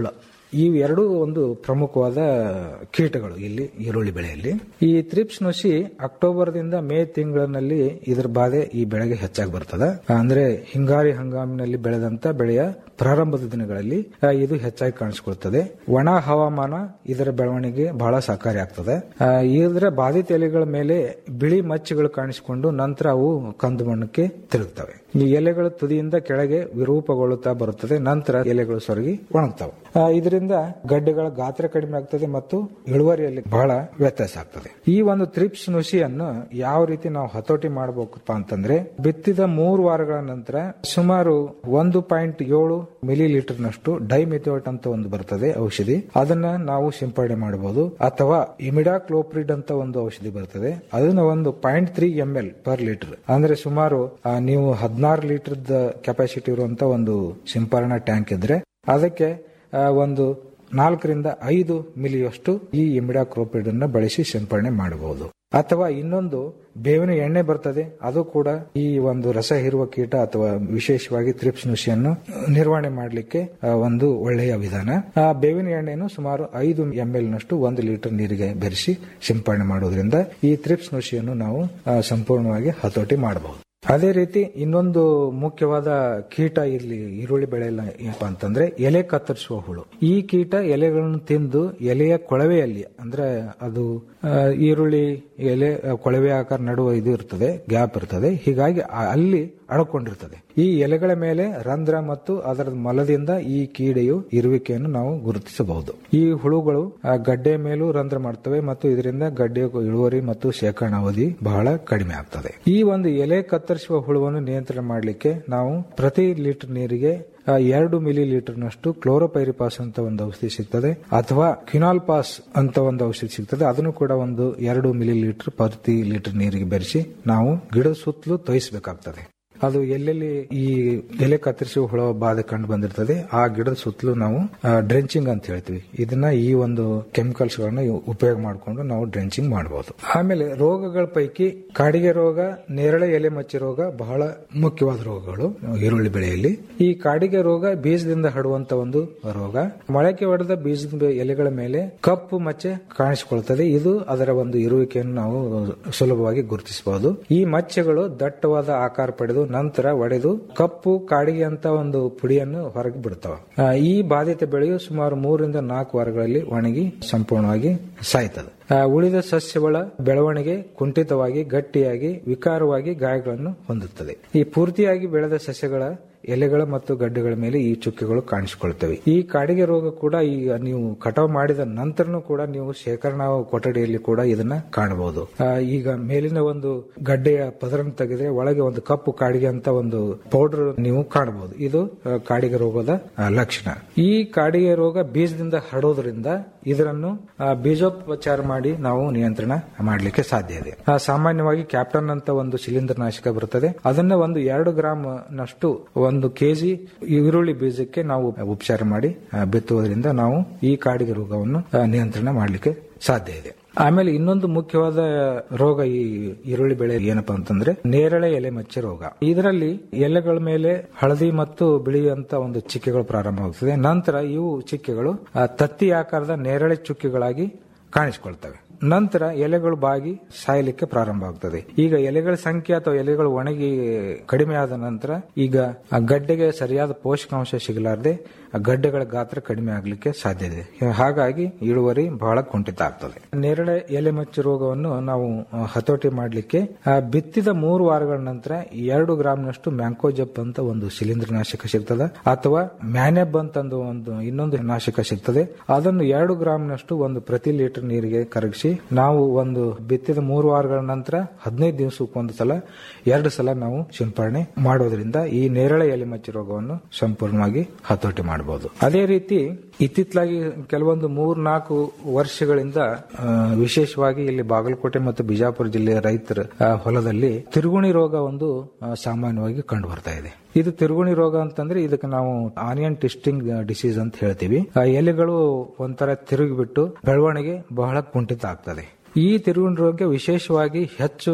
Y: ಇವೆರಡೂ ಒಂದು ಪ್ರಮುಖವಾದ ಕೀಟಗಳು ಇಲ್ಲಿ ಈರುಳ್ಳಿ ಬೆಳೆಯಲ್ಲಿ ಈ ತ್ರಿಪ್ಸ್ ನುಸಿ ಅಕ್ಟೋಬರ್ದಿಂದ ಮೇ ತಿಂಗಳಿನಲ್ಲಿ ಇದರ ಬಾಧೆ ಈ ಬೆಳೆಗೆ ಹೆಚ್ಚಾಗಿ ಬರ್ತದೆ ಅಂದ್ರೆ ಹಿಂಗಾರಿ ಹಂಗಾಮಿನಲ್ಲಿ ಬೆಳೆದಂತ ಬೆಳೆಯ ಪ್ರಾರಂಭದ ದಿನಗಳಲ್ಲಿ ಆ, ಇದು ಹೆಚ್ಚಾಗಿ ಕಾಣಿಸಿಕೊಳ್ತದೆ ಒಣ ಹವಾಮಾನ ಇದರ ಬೆಳವಣಿಗೆ ಬಹಳ ಸಹಕಾರಿ ಆಗ್ತದೆ ಆ, ಇದರ ಬಾಧಿತ ಎಲೆಗಳ ಮೇಲೆ ಬಿಳಿ ಮಚ್ಚೆಗಳು ಕಾಣಿಸಿಕೊಂಡು ನಂತರ ಅವು ಕಂದು ಬಣ್ಣಕ್ಕೆ ತಿರುಗ್ತವೆ ಈ ಎಲೆಗಳು ತುದಿಯಿಂದ ಕೆಳಗೆ ವಿರೂಪಗೊಳ್ಳುತ್ತಾ ಬರುತ್ತದೆ ನಂತರ ಎಲೆಗಳು ಸೊರಗಿ ಒಣಗ್ತವೆ ಆ, ಇದರಿಂದ ಗಡ್ಡೆಗಳ ಗಾತ್ರ ಕಡಿಮೆ ಆಗ್ತದೆ ಮತ್ತು ಇಳುವರಿಯಲ್ಲಿ ಬಹಳ ವ್ಯತ್ಯಾಸ ಆಗ್ತದೆ ಈ ಒಂದು ತ್ರಿಪ್ಸ್ ನುಸಿಯನ್ನು ಯಾವ ರೀತಿ ನಾವು ಹತೋಟಿ ಮಾಡಬೇಕಪ್ಪ ಅಂತಂದ್ರೆ ಬಿತ್ತಿದ ಮೂರು ವಾರಗಳ ನಂತರ ಸುಮಾರು ಒಂದು ಪಾಯಿಂಟ್ ಏಳು ಮಿಲಿ ಲೀಟರ್ ನಷ್ಟು ಡೈಮೆಥಿಯೋಟ್ ಅಂತ ಒಂದು ಬರ್ತದೆ ಔಷಧಿ ಅದನ್ನ ನಾವು ಸಿಂಪಡಣೆ ಮಾಡಬಹುದು ಅಥವಾ ಇಮಿಡಾಕ್ಲೋಪ್ರಿಡ್ ಅಂತ ಒಂದು ಔಷಧಿ ಬರ್ತದೆ ಅದನ್ನ ಒಂದು point three M L per litre ಅಂದ್ರೆ ಸುಮಾರು ಆ, ನೀವು ಹದಿನಾರು ಲೀಟರ್ ಕೆಪಾಸಿಟಿ ಇರುವಂತ ಒಂದು ಸಿಂಪರಣಾ ಟ್ಯಾಂಕ್ ಇದ್ರೆ ಅದಕ್ಕೆ ಆ, ಒಂದು ನಾಲ್ಕರಿಂದ ಐದು ಮಿಲಿಯಷ್ಟು ಈ ಇಮಿಡಾಕ್ರೋಪಿಡ್ ಅನ್ನ ಬಳಸಿ ಸಿಂಪರಣೆ ಮಾಡಬಹುದು ಅಥವಾ ಇನ್ನೊಂದು ಬೇವಿನ ಎಣ್ಣೆ ಬರ್ತದೆ ಅದು ಕೂಡ ಈ ಒಂದು ರಸ ಹೀರುವ ಕೀಟ ಅಥವಾ ವಿಶೇಷವಾಗಿ ತ್ರಿಪ್ಸ್ ನುಸಿಯನ್ನು ನಿರ್ವಹಣೆ ಮಾಡಲಿಕ್ಕೆ ಆ, ಒಂದು ಒಳ್ಳೆಯ ವಿಧಾನ ಆ ಬೇವಿನ ಎಣ್ಣೆಯನ್ನು ಸುಮಾರು ಐದು ಎಂ ಎಲ್ ನಷ್ಟು ಒಂದು ಲೀಟರ್ ನೀರಿಗೆ ಬೆರೆಸಿ ಸಿಂಪರಣೆ ಮಾಡೋದ್ರಿಂದ ಈ ತ್ರಿಪ್ಸ್ ನುಸಿಯನ್ನು ನಾವು ಆ, ಸಂಪೂರ್ಣವಾಗಿ ಹತೋಟಿ ಮಾಡಬಹುದು ಅದೇ ರೀತಿ ಇನ್ನೊಂದು ಮುಖ್ಯವಾದ ಕೀಟ ಇಲ್ಲಿ ಈರುಳ್ಳಿ ಬೆಳೆಯಲ್ಲ ಏನಪ್ಪಾ ಅಂತಂದ್ರೆ ಎಲೆ ಕತ್ತರಿಸುವ ಹುಳು ಈ ಕೀಟ ಎಲೆಗಳನ್ನು ತಿಂದು ಎಲೆಯ ಕೊಳವೆಯಲ್ಲಿ ಅಂದ್ರೆ ಅದು ಆ, ಈರುಳ್ಳಿ ಎಲೆ ಆ, ಕೊಳವೆ ಆಕಾರ ನಡುವೆ ಇದು ಇರ್ತದೆ ಗ್ಯಾಪ್ ಇರ್ತದೆ ಹೀಗಾಗಿ ಆ- ಅಲ್ಲಿ ಅಡಕೊಂಡಿರ್ತದೆ ಈ ಎಲೆಗಳ ಮೇಲೆ ರಂಧ್ರ ಮತ್ತು ಅದರ ಮಲದಿಂದ ಈ ಕೀಡೆಯು ಇರುವಿಕೆಯನ್ನು ನಾವು ಗುರುತಿಸಬಹುದು ಈ ಹುಳುಗಳು ಆ ಗಡ್ಡೆ ಮೇಲೂ ರಂಧ್ರ ಮಾಡ್ತವೆ ಮತ್ತು ಇದರಿಂದ ಗಡ್ಡೆಯ ಇಳುವರಿ ಮತ್ತು ಶೇಖರಣಾ ಅವಧಿ ಬಹಳ ಕಡಿಮೆ ಆಗ್ತದೆ ಈ ಒಂದು ಎಲೆ ಕತ್ತರಿಸುವ ಹುಳುವನ್ನು ನಿಯಂತ್ರಣ ಮಾಡಲಿಕ್ಕೆ ನಾವು ಪ್ರತಿ ಲೀಟರ್ ನೀರಿಗೆ ಆ, ಎರಡು ಮಿಲಿ ಲೀಟರ್ ನಷ್ಟು ಕ್ಲೋರೋಪೈರಿಪಾಸ್ ಅಂತ ಒಂದು ಔಷಧಿ ಸಿಗ್ತದೆ ಅಥವಾ ಕ್ವಿನಾಲ್ ಪಾಸ್ ಅಂತ ಒಂದು ಔಷಧಿ ಸಿಗ್ತದೆ ಅದನ್ನು ಕೂಡ ಒಂದು ಎರಡು ಮಿಲಿ ಲೀಟರ್ ಪ್ರತಿ ಲೀಟರ್ ನೀರಿಗೆ ಬೆರೆಸಿ ನಾವು ಗಿಡದ ಸುತ್ತಲೂ ತೋಯಿಸಬೇಕಾಗ್ತದೆ ಅದು ಎಲ್ಲೆಲ್ಲಿ ಈ ಎಲೆ ಕತ್ತರಿಸುವ ಹುಳ ಬಾಧೆ ಕಂಡು ಬಂದಿರ್ತದೆ ಆ ಗಿಡದ ಸುತ್ತಲೂ ನಾವು ಡ್ರೆಂಚಿಂಗ್ ಅಂತ ಹೇಳ್ತೀವಿ ಇದನ್ನ ಈ ಒಂದು ಕೆಮಿಕಲ್ಸ್ ಗಳನ್ನ ಉಪಯೋಗ ಮಾಡಿಕೊಂಡು ನಾವು ಡ್ರೆಂಚಿಂಗ್ ಮಾಡಬಹುದು ಆಮೇಲೆ ರೋಗಗಳ ಪೈಕಿ ಕಾಡಿಗೆ ರೋಗ ನೇರಳೆ ಎಲೆ ಮಚ್ಚೆ ರೋಗ ಬಹಳ ಮುಖ್ಯವಾದ ರೋಗಗಳು ಈರುಳ್ಳಿ ಬೆಳೆಯಲ್ಲಿ ಈ ಕಾಡಿಗೆ ರೋಗ ಬೀಜದಿಂದ ಹರಡುವಂತ ಒಂದು ರೋಗ ಮೊಳಕೆ ಹೊಡೆದ ಬೀಜದ ಎಲೆಗಳ ಮೇಲೆ ಕಪ್ಪು ಮಚ್ಚೆ ಕಾಣಿಸಿಕೊಳ್ತದೆ ಇದು ಅದರ ಒಂದು ಇರುವಿಕೆಯನ್ನು ನಾವು ಸುಲಭವಾಗಿ ಗುರುತಿಸಬಹುದು ಈ ಮಚ್ಚೆಗಳು ದಟ್ಟವಾದ ಆಕಾರ ಪಡೆದು ನಂತರ ಒಡೆದು ಕಪ್ಪು ಕಾಡಿಗೆ ಅಂತ ಒಂದು ಪುಡಿಯನ್ನು ಹೊರಗೆ ಬಿಡ್ತಾವೆ ಆ, ಈ ಬಾಧಿತ ಬೆಳೆಯು ಸುಮಾರು ಮೂರರಿಂದ ನಾಲ್ಕು ವಾರಗಳಲ್ಲಿ ಒಣಗಿ ಸಂಪೂರ್ಣವಾಗಿ ಸಾಯ್ತದೆ ಆ, ಉಳಿದ ಸಸ್ಯಗಳ ಬೆಳವಣಿಗೆ ಕುಂಠಿತವಾಗಿ ಗಟ್ಟಿಯಾಗಿ ವಿಕಾರವಾಗಿ ಗಾಯಗಳನ್ನು ಹೊಂದುತ್ತದೆ ಈ ಪೂರ್ತಿಯಾಗಿ ಬೆಳೆದ ಸಸ್ಯಗಳ ಎಲೆಗಳ ಮತ್ತು ಗಡ್ಡೆಗಳ ಮೇಲೆ ಈ ಚುಕ್ಕೆಗಳು ಕಾಣಿಸಿಕೊಳ್ತವೆ ಈ ಕಾಡಿಗೆ ರೋಗ ಕೂಡ ಈಗ ನೀವು ಕಟಾವು ಮಾಡಿದ ನಂತರನೂ ಕೂಡ ನೀವು ಶೇಖರಣಾ ಕೊಠಡಿಯಲ್ಲಿ ಕೂಡ ಇದನ್ನ ಕಾಣಬಹುದು ಆ, ಈಗ ಮೇಲಿನ ಒಂದು ಗಡ್ಡೆಯ ಪದರನ್ನು ತೆಗೆದ್ರೆ ಒಳಗೆ ಒಂದು ಕಪ್ಪು ಕಾಡಿಗೆ ಅಂತ ಒಂದು ಪೌಡರ್ ನೀವು ಕಾಣಬಹುದು ಇದು ಆ, ಕಾಡಿಗೆ ರೋಗದ ಆ, ಲಕ್ಷಣ ಈ ಕಾಡಿಗೆ ರೋಗ ಬೀಜದಿಂದ ಹರಡೋದ್ರಿಂದ ಇದನ್ನು ಆ, ಬೀಜೋಪಚಾರ ಮಾಡಿ ನಾವು ನಿಯಂತ್ರಣ ಮಾಡಲಿಕ್ಕೆ ಸಾಧ್ಯ ಇದೆ ಆ, ಸಾಮಾನ್ಯವಾಗಿ ಕ್ಯಾಪ್ಟನ್ ಅಂತ ಒಂದು ಶಿಲೀಂಧ್ರ ನಾಶಕ ಬರುತ್ತದೆ ಅದನ್ನ ಒಂದು ಎರಡು ಗ್ರಾಮ್ ನಷ್ಟು ಒಂದು ಕೆಜಿ ಈರುಳ್ಳಿ ಬೀಜಕ್ಕೆ ನಾವು ಉಪಚಾರ ಮಾಡಿ ಆ, ಬಿತ್ತುವುದರಿಂದ ನಾವು ಈ ಕಾಡಿಗೆ ರೋಗವನ್ನು ಆ, ನಿಯಂತ್ರಣ ಮಾಡಲಿಕ್ಕೆ ಸಾಧ್ಯ ಇದೆ ಆಮೇಲೆ ಇನ್ನೊಂದು ಮುಖ್ಯವಾದ ರೋಗ ಈ ಈರುಳ್ಳಿ ಬೆಳೆ ಏನಪ್ಪಾ ಅಂತಂದ್ರೆ ನೇರಳೆ ಎಲೆ ಮಚ್ಚೆ ರೋಗ ಇದರಲ್ಲಿ ಎಲೆಗಳ ಮೇಲೆ ಹಳದಿ ಮತ್ತು ಬಿಳಿ ಅಂತ ಒಂದು ಚಿಕ್ಕೆಗಳು ಪ್ರಾರಂಭವಾಗುತ್ತದೆ ನಂತರ ಇವು ಚಿಕ್ಕೆಗಳು ಆ, ತತ್ತಿ ಆಕಾರದ ನೇರಳೆ ಚುಕ್ಕೆಗಳಾಗಿ ಕಾಣಿಸಿಕೊಳ್ತವೆ ನಂತರ ಎಲೆಗಳು ಬಾಗಿ ಸಾಯಲಿಕ್ಕೆ ಪ್ರಾರಂಭ ಆಗ್ತದೆ ಈಗ ಎಲೆಗಳ ಸಂಖ್ಯೆ ಅಥವಾ ಎಲೆಗಳು ಒಣಗಿ ಕಡಿಮೆ ಆದ ನಂತರ ಈಗ ಆ ಗಡ್ಡೆಗೆ ಸರಿಯಾದ ಪೋಷಕಾಂಶ ಸಿಗಲಾರದೆ ಆ ಗಡ್ಡೆಗಳ ಗಾತ್ರ ಕಡಿಮೆ ಆಗಲಿಕ್ಕೆ ಸಾಧ್ಯ ಇದೆ ಹಾಗಾಗಿ ಇಳುವರಿ ಬಹಳ ಕುಂಠಿತ ಆಗ್ತದೆ ನೇರಳೆ ಎಲೆ ಮಚ್ಚು ರೋಗವನ್ನು ನಾವು ಆ, ಹತೋಟಿ ಮಾಡಲಿಕ್ಕೆ ಬಿತ್ತಿದ ಮೂರು ವಾರಗಳ ನಂತರ ಎರಡು ಗ್ರಾಮ್ನಷ್ಟು ಮ್ಯಾಂಕೋಜಪ್ ಅಂತ ಒಂದು ಶಿಲೀಂಧ್ರ ನಾಶಕ ಸಿಗ್ತದೆ ಅಥವಾ ಮ್ಯಾನೆಬ್ ಅಂತ ಒಂದು ಇನ್ನೊಂದು ನಾಶಕ ಸಿಗ್ತದೆ ಅದನ್ನು ಎರಡು ಗ್ರಾಮ್ನಷ್ಟು ಒಂದು ಪ್ರತಿ ಲೀಟರ್ ನೀರಿಗೆ ಕರಗಿಸಿ ನಾವು ಒಂದು ಬಿತ್ತಿದ ಮೂರು ವಾರಗಳ ನಂತರ ಹದಿನೈದು ದಿವಸಕ್ಕೊಂದು ಸಲ ಎರಡು ಸಲ ನಾವು ಸಿಂಪರಣೆ ಮಾಡೋದ್ರಿಂದ ಈ ನೇರಳೆ ಎಲೆ ಮಚ್ಚಿ ರೋಗವನ್ನು ಸಂಪೂರ್ಣವಾಗಿ ಹತೋಟಿ ಮಾಡಬಹುದು ಅದೇ ರೀತಿ ಇತ್ತಿತ್ತಲಾಗಿ ಕೆಲವೊಂದು ಮೂರ್ ನಾಲ್ಕು ವರ್ಷಗಳಿಂದ ಆ, ವಿಶೇಷವಾಗಿ ಇಲ್ಲಿ ಬಾಗಲಕೋಟೆ ಮತ್ತು ಬಿಜಾಪುರ ಜಿಲ್ಲೆಯ ರೈತರ ಆ, ಹೊಲದಲ್ಲಿ ತಿರುಗುಣಿ ರೋಗ ಒಂದು ಆ, ಸಾಮಾನ್ಯವಾಗಿ ಕಂಡು ಬರ್ತಾ ಇದೆ ಇದು ತಿರುಗುಣಿ ರೋಗ ಅಂತಂದ್ರೆ ಇದಕ್ಕೆ ನಾವು ಆನಿಯನ್ ಟಿಸ್ಟಿಂಗ್ ಡಿಸೀಸ್ ಅಂತ ಹೇಳ್ತೀವಿ ಆ ಎಲೆಗಳು ಒಂಥರ ತಿರುಗಿಬಿಟ್ಟು ಬೆಳವಣಿಗೆ ಬಹಳ ಕುಂಠಿತ ಆಗ್ತದೆ ಈ ತಿರುಗುಣಿ ರೋಗ ವಿಶೇಷವಾಗಿ ಹೆಚ್ಚು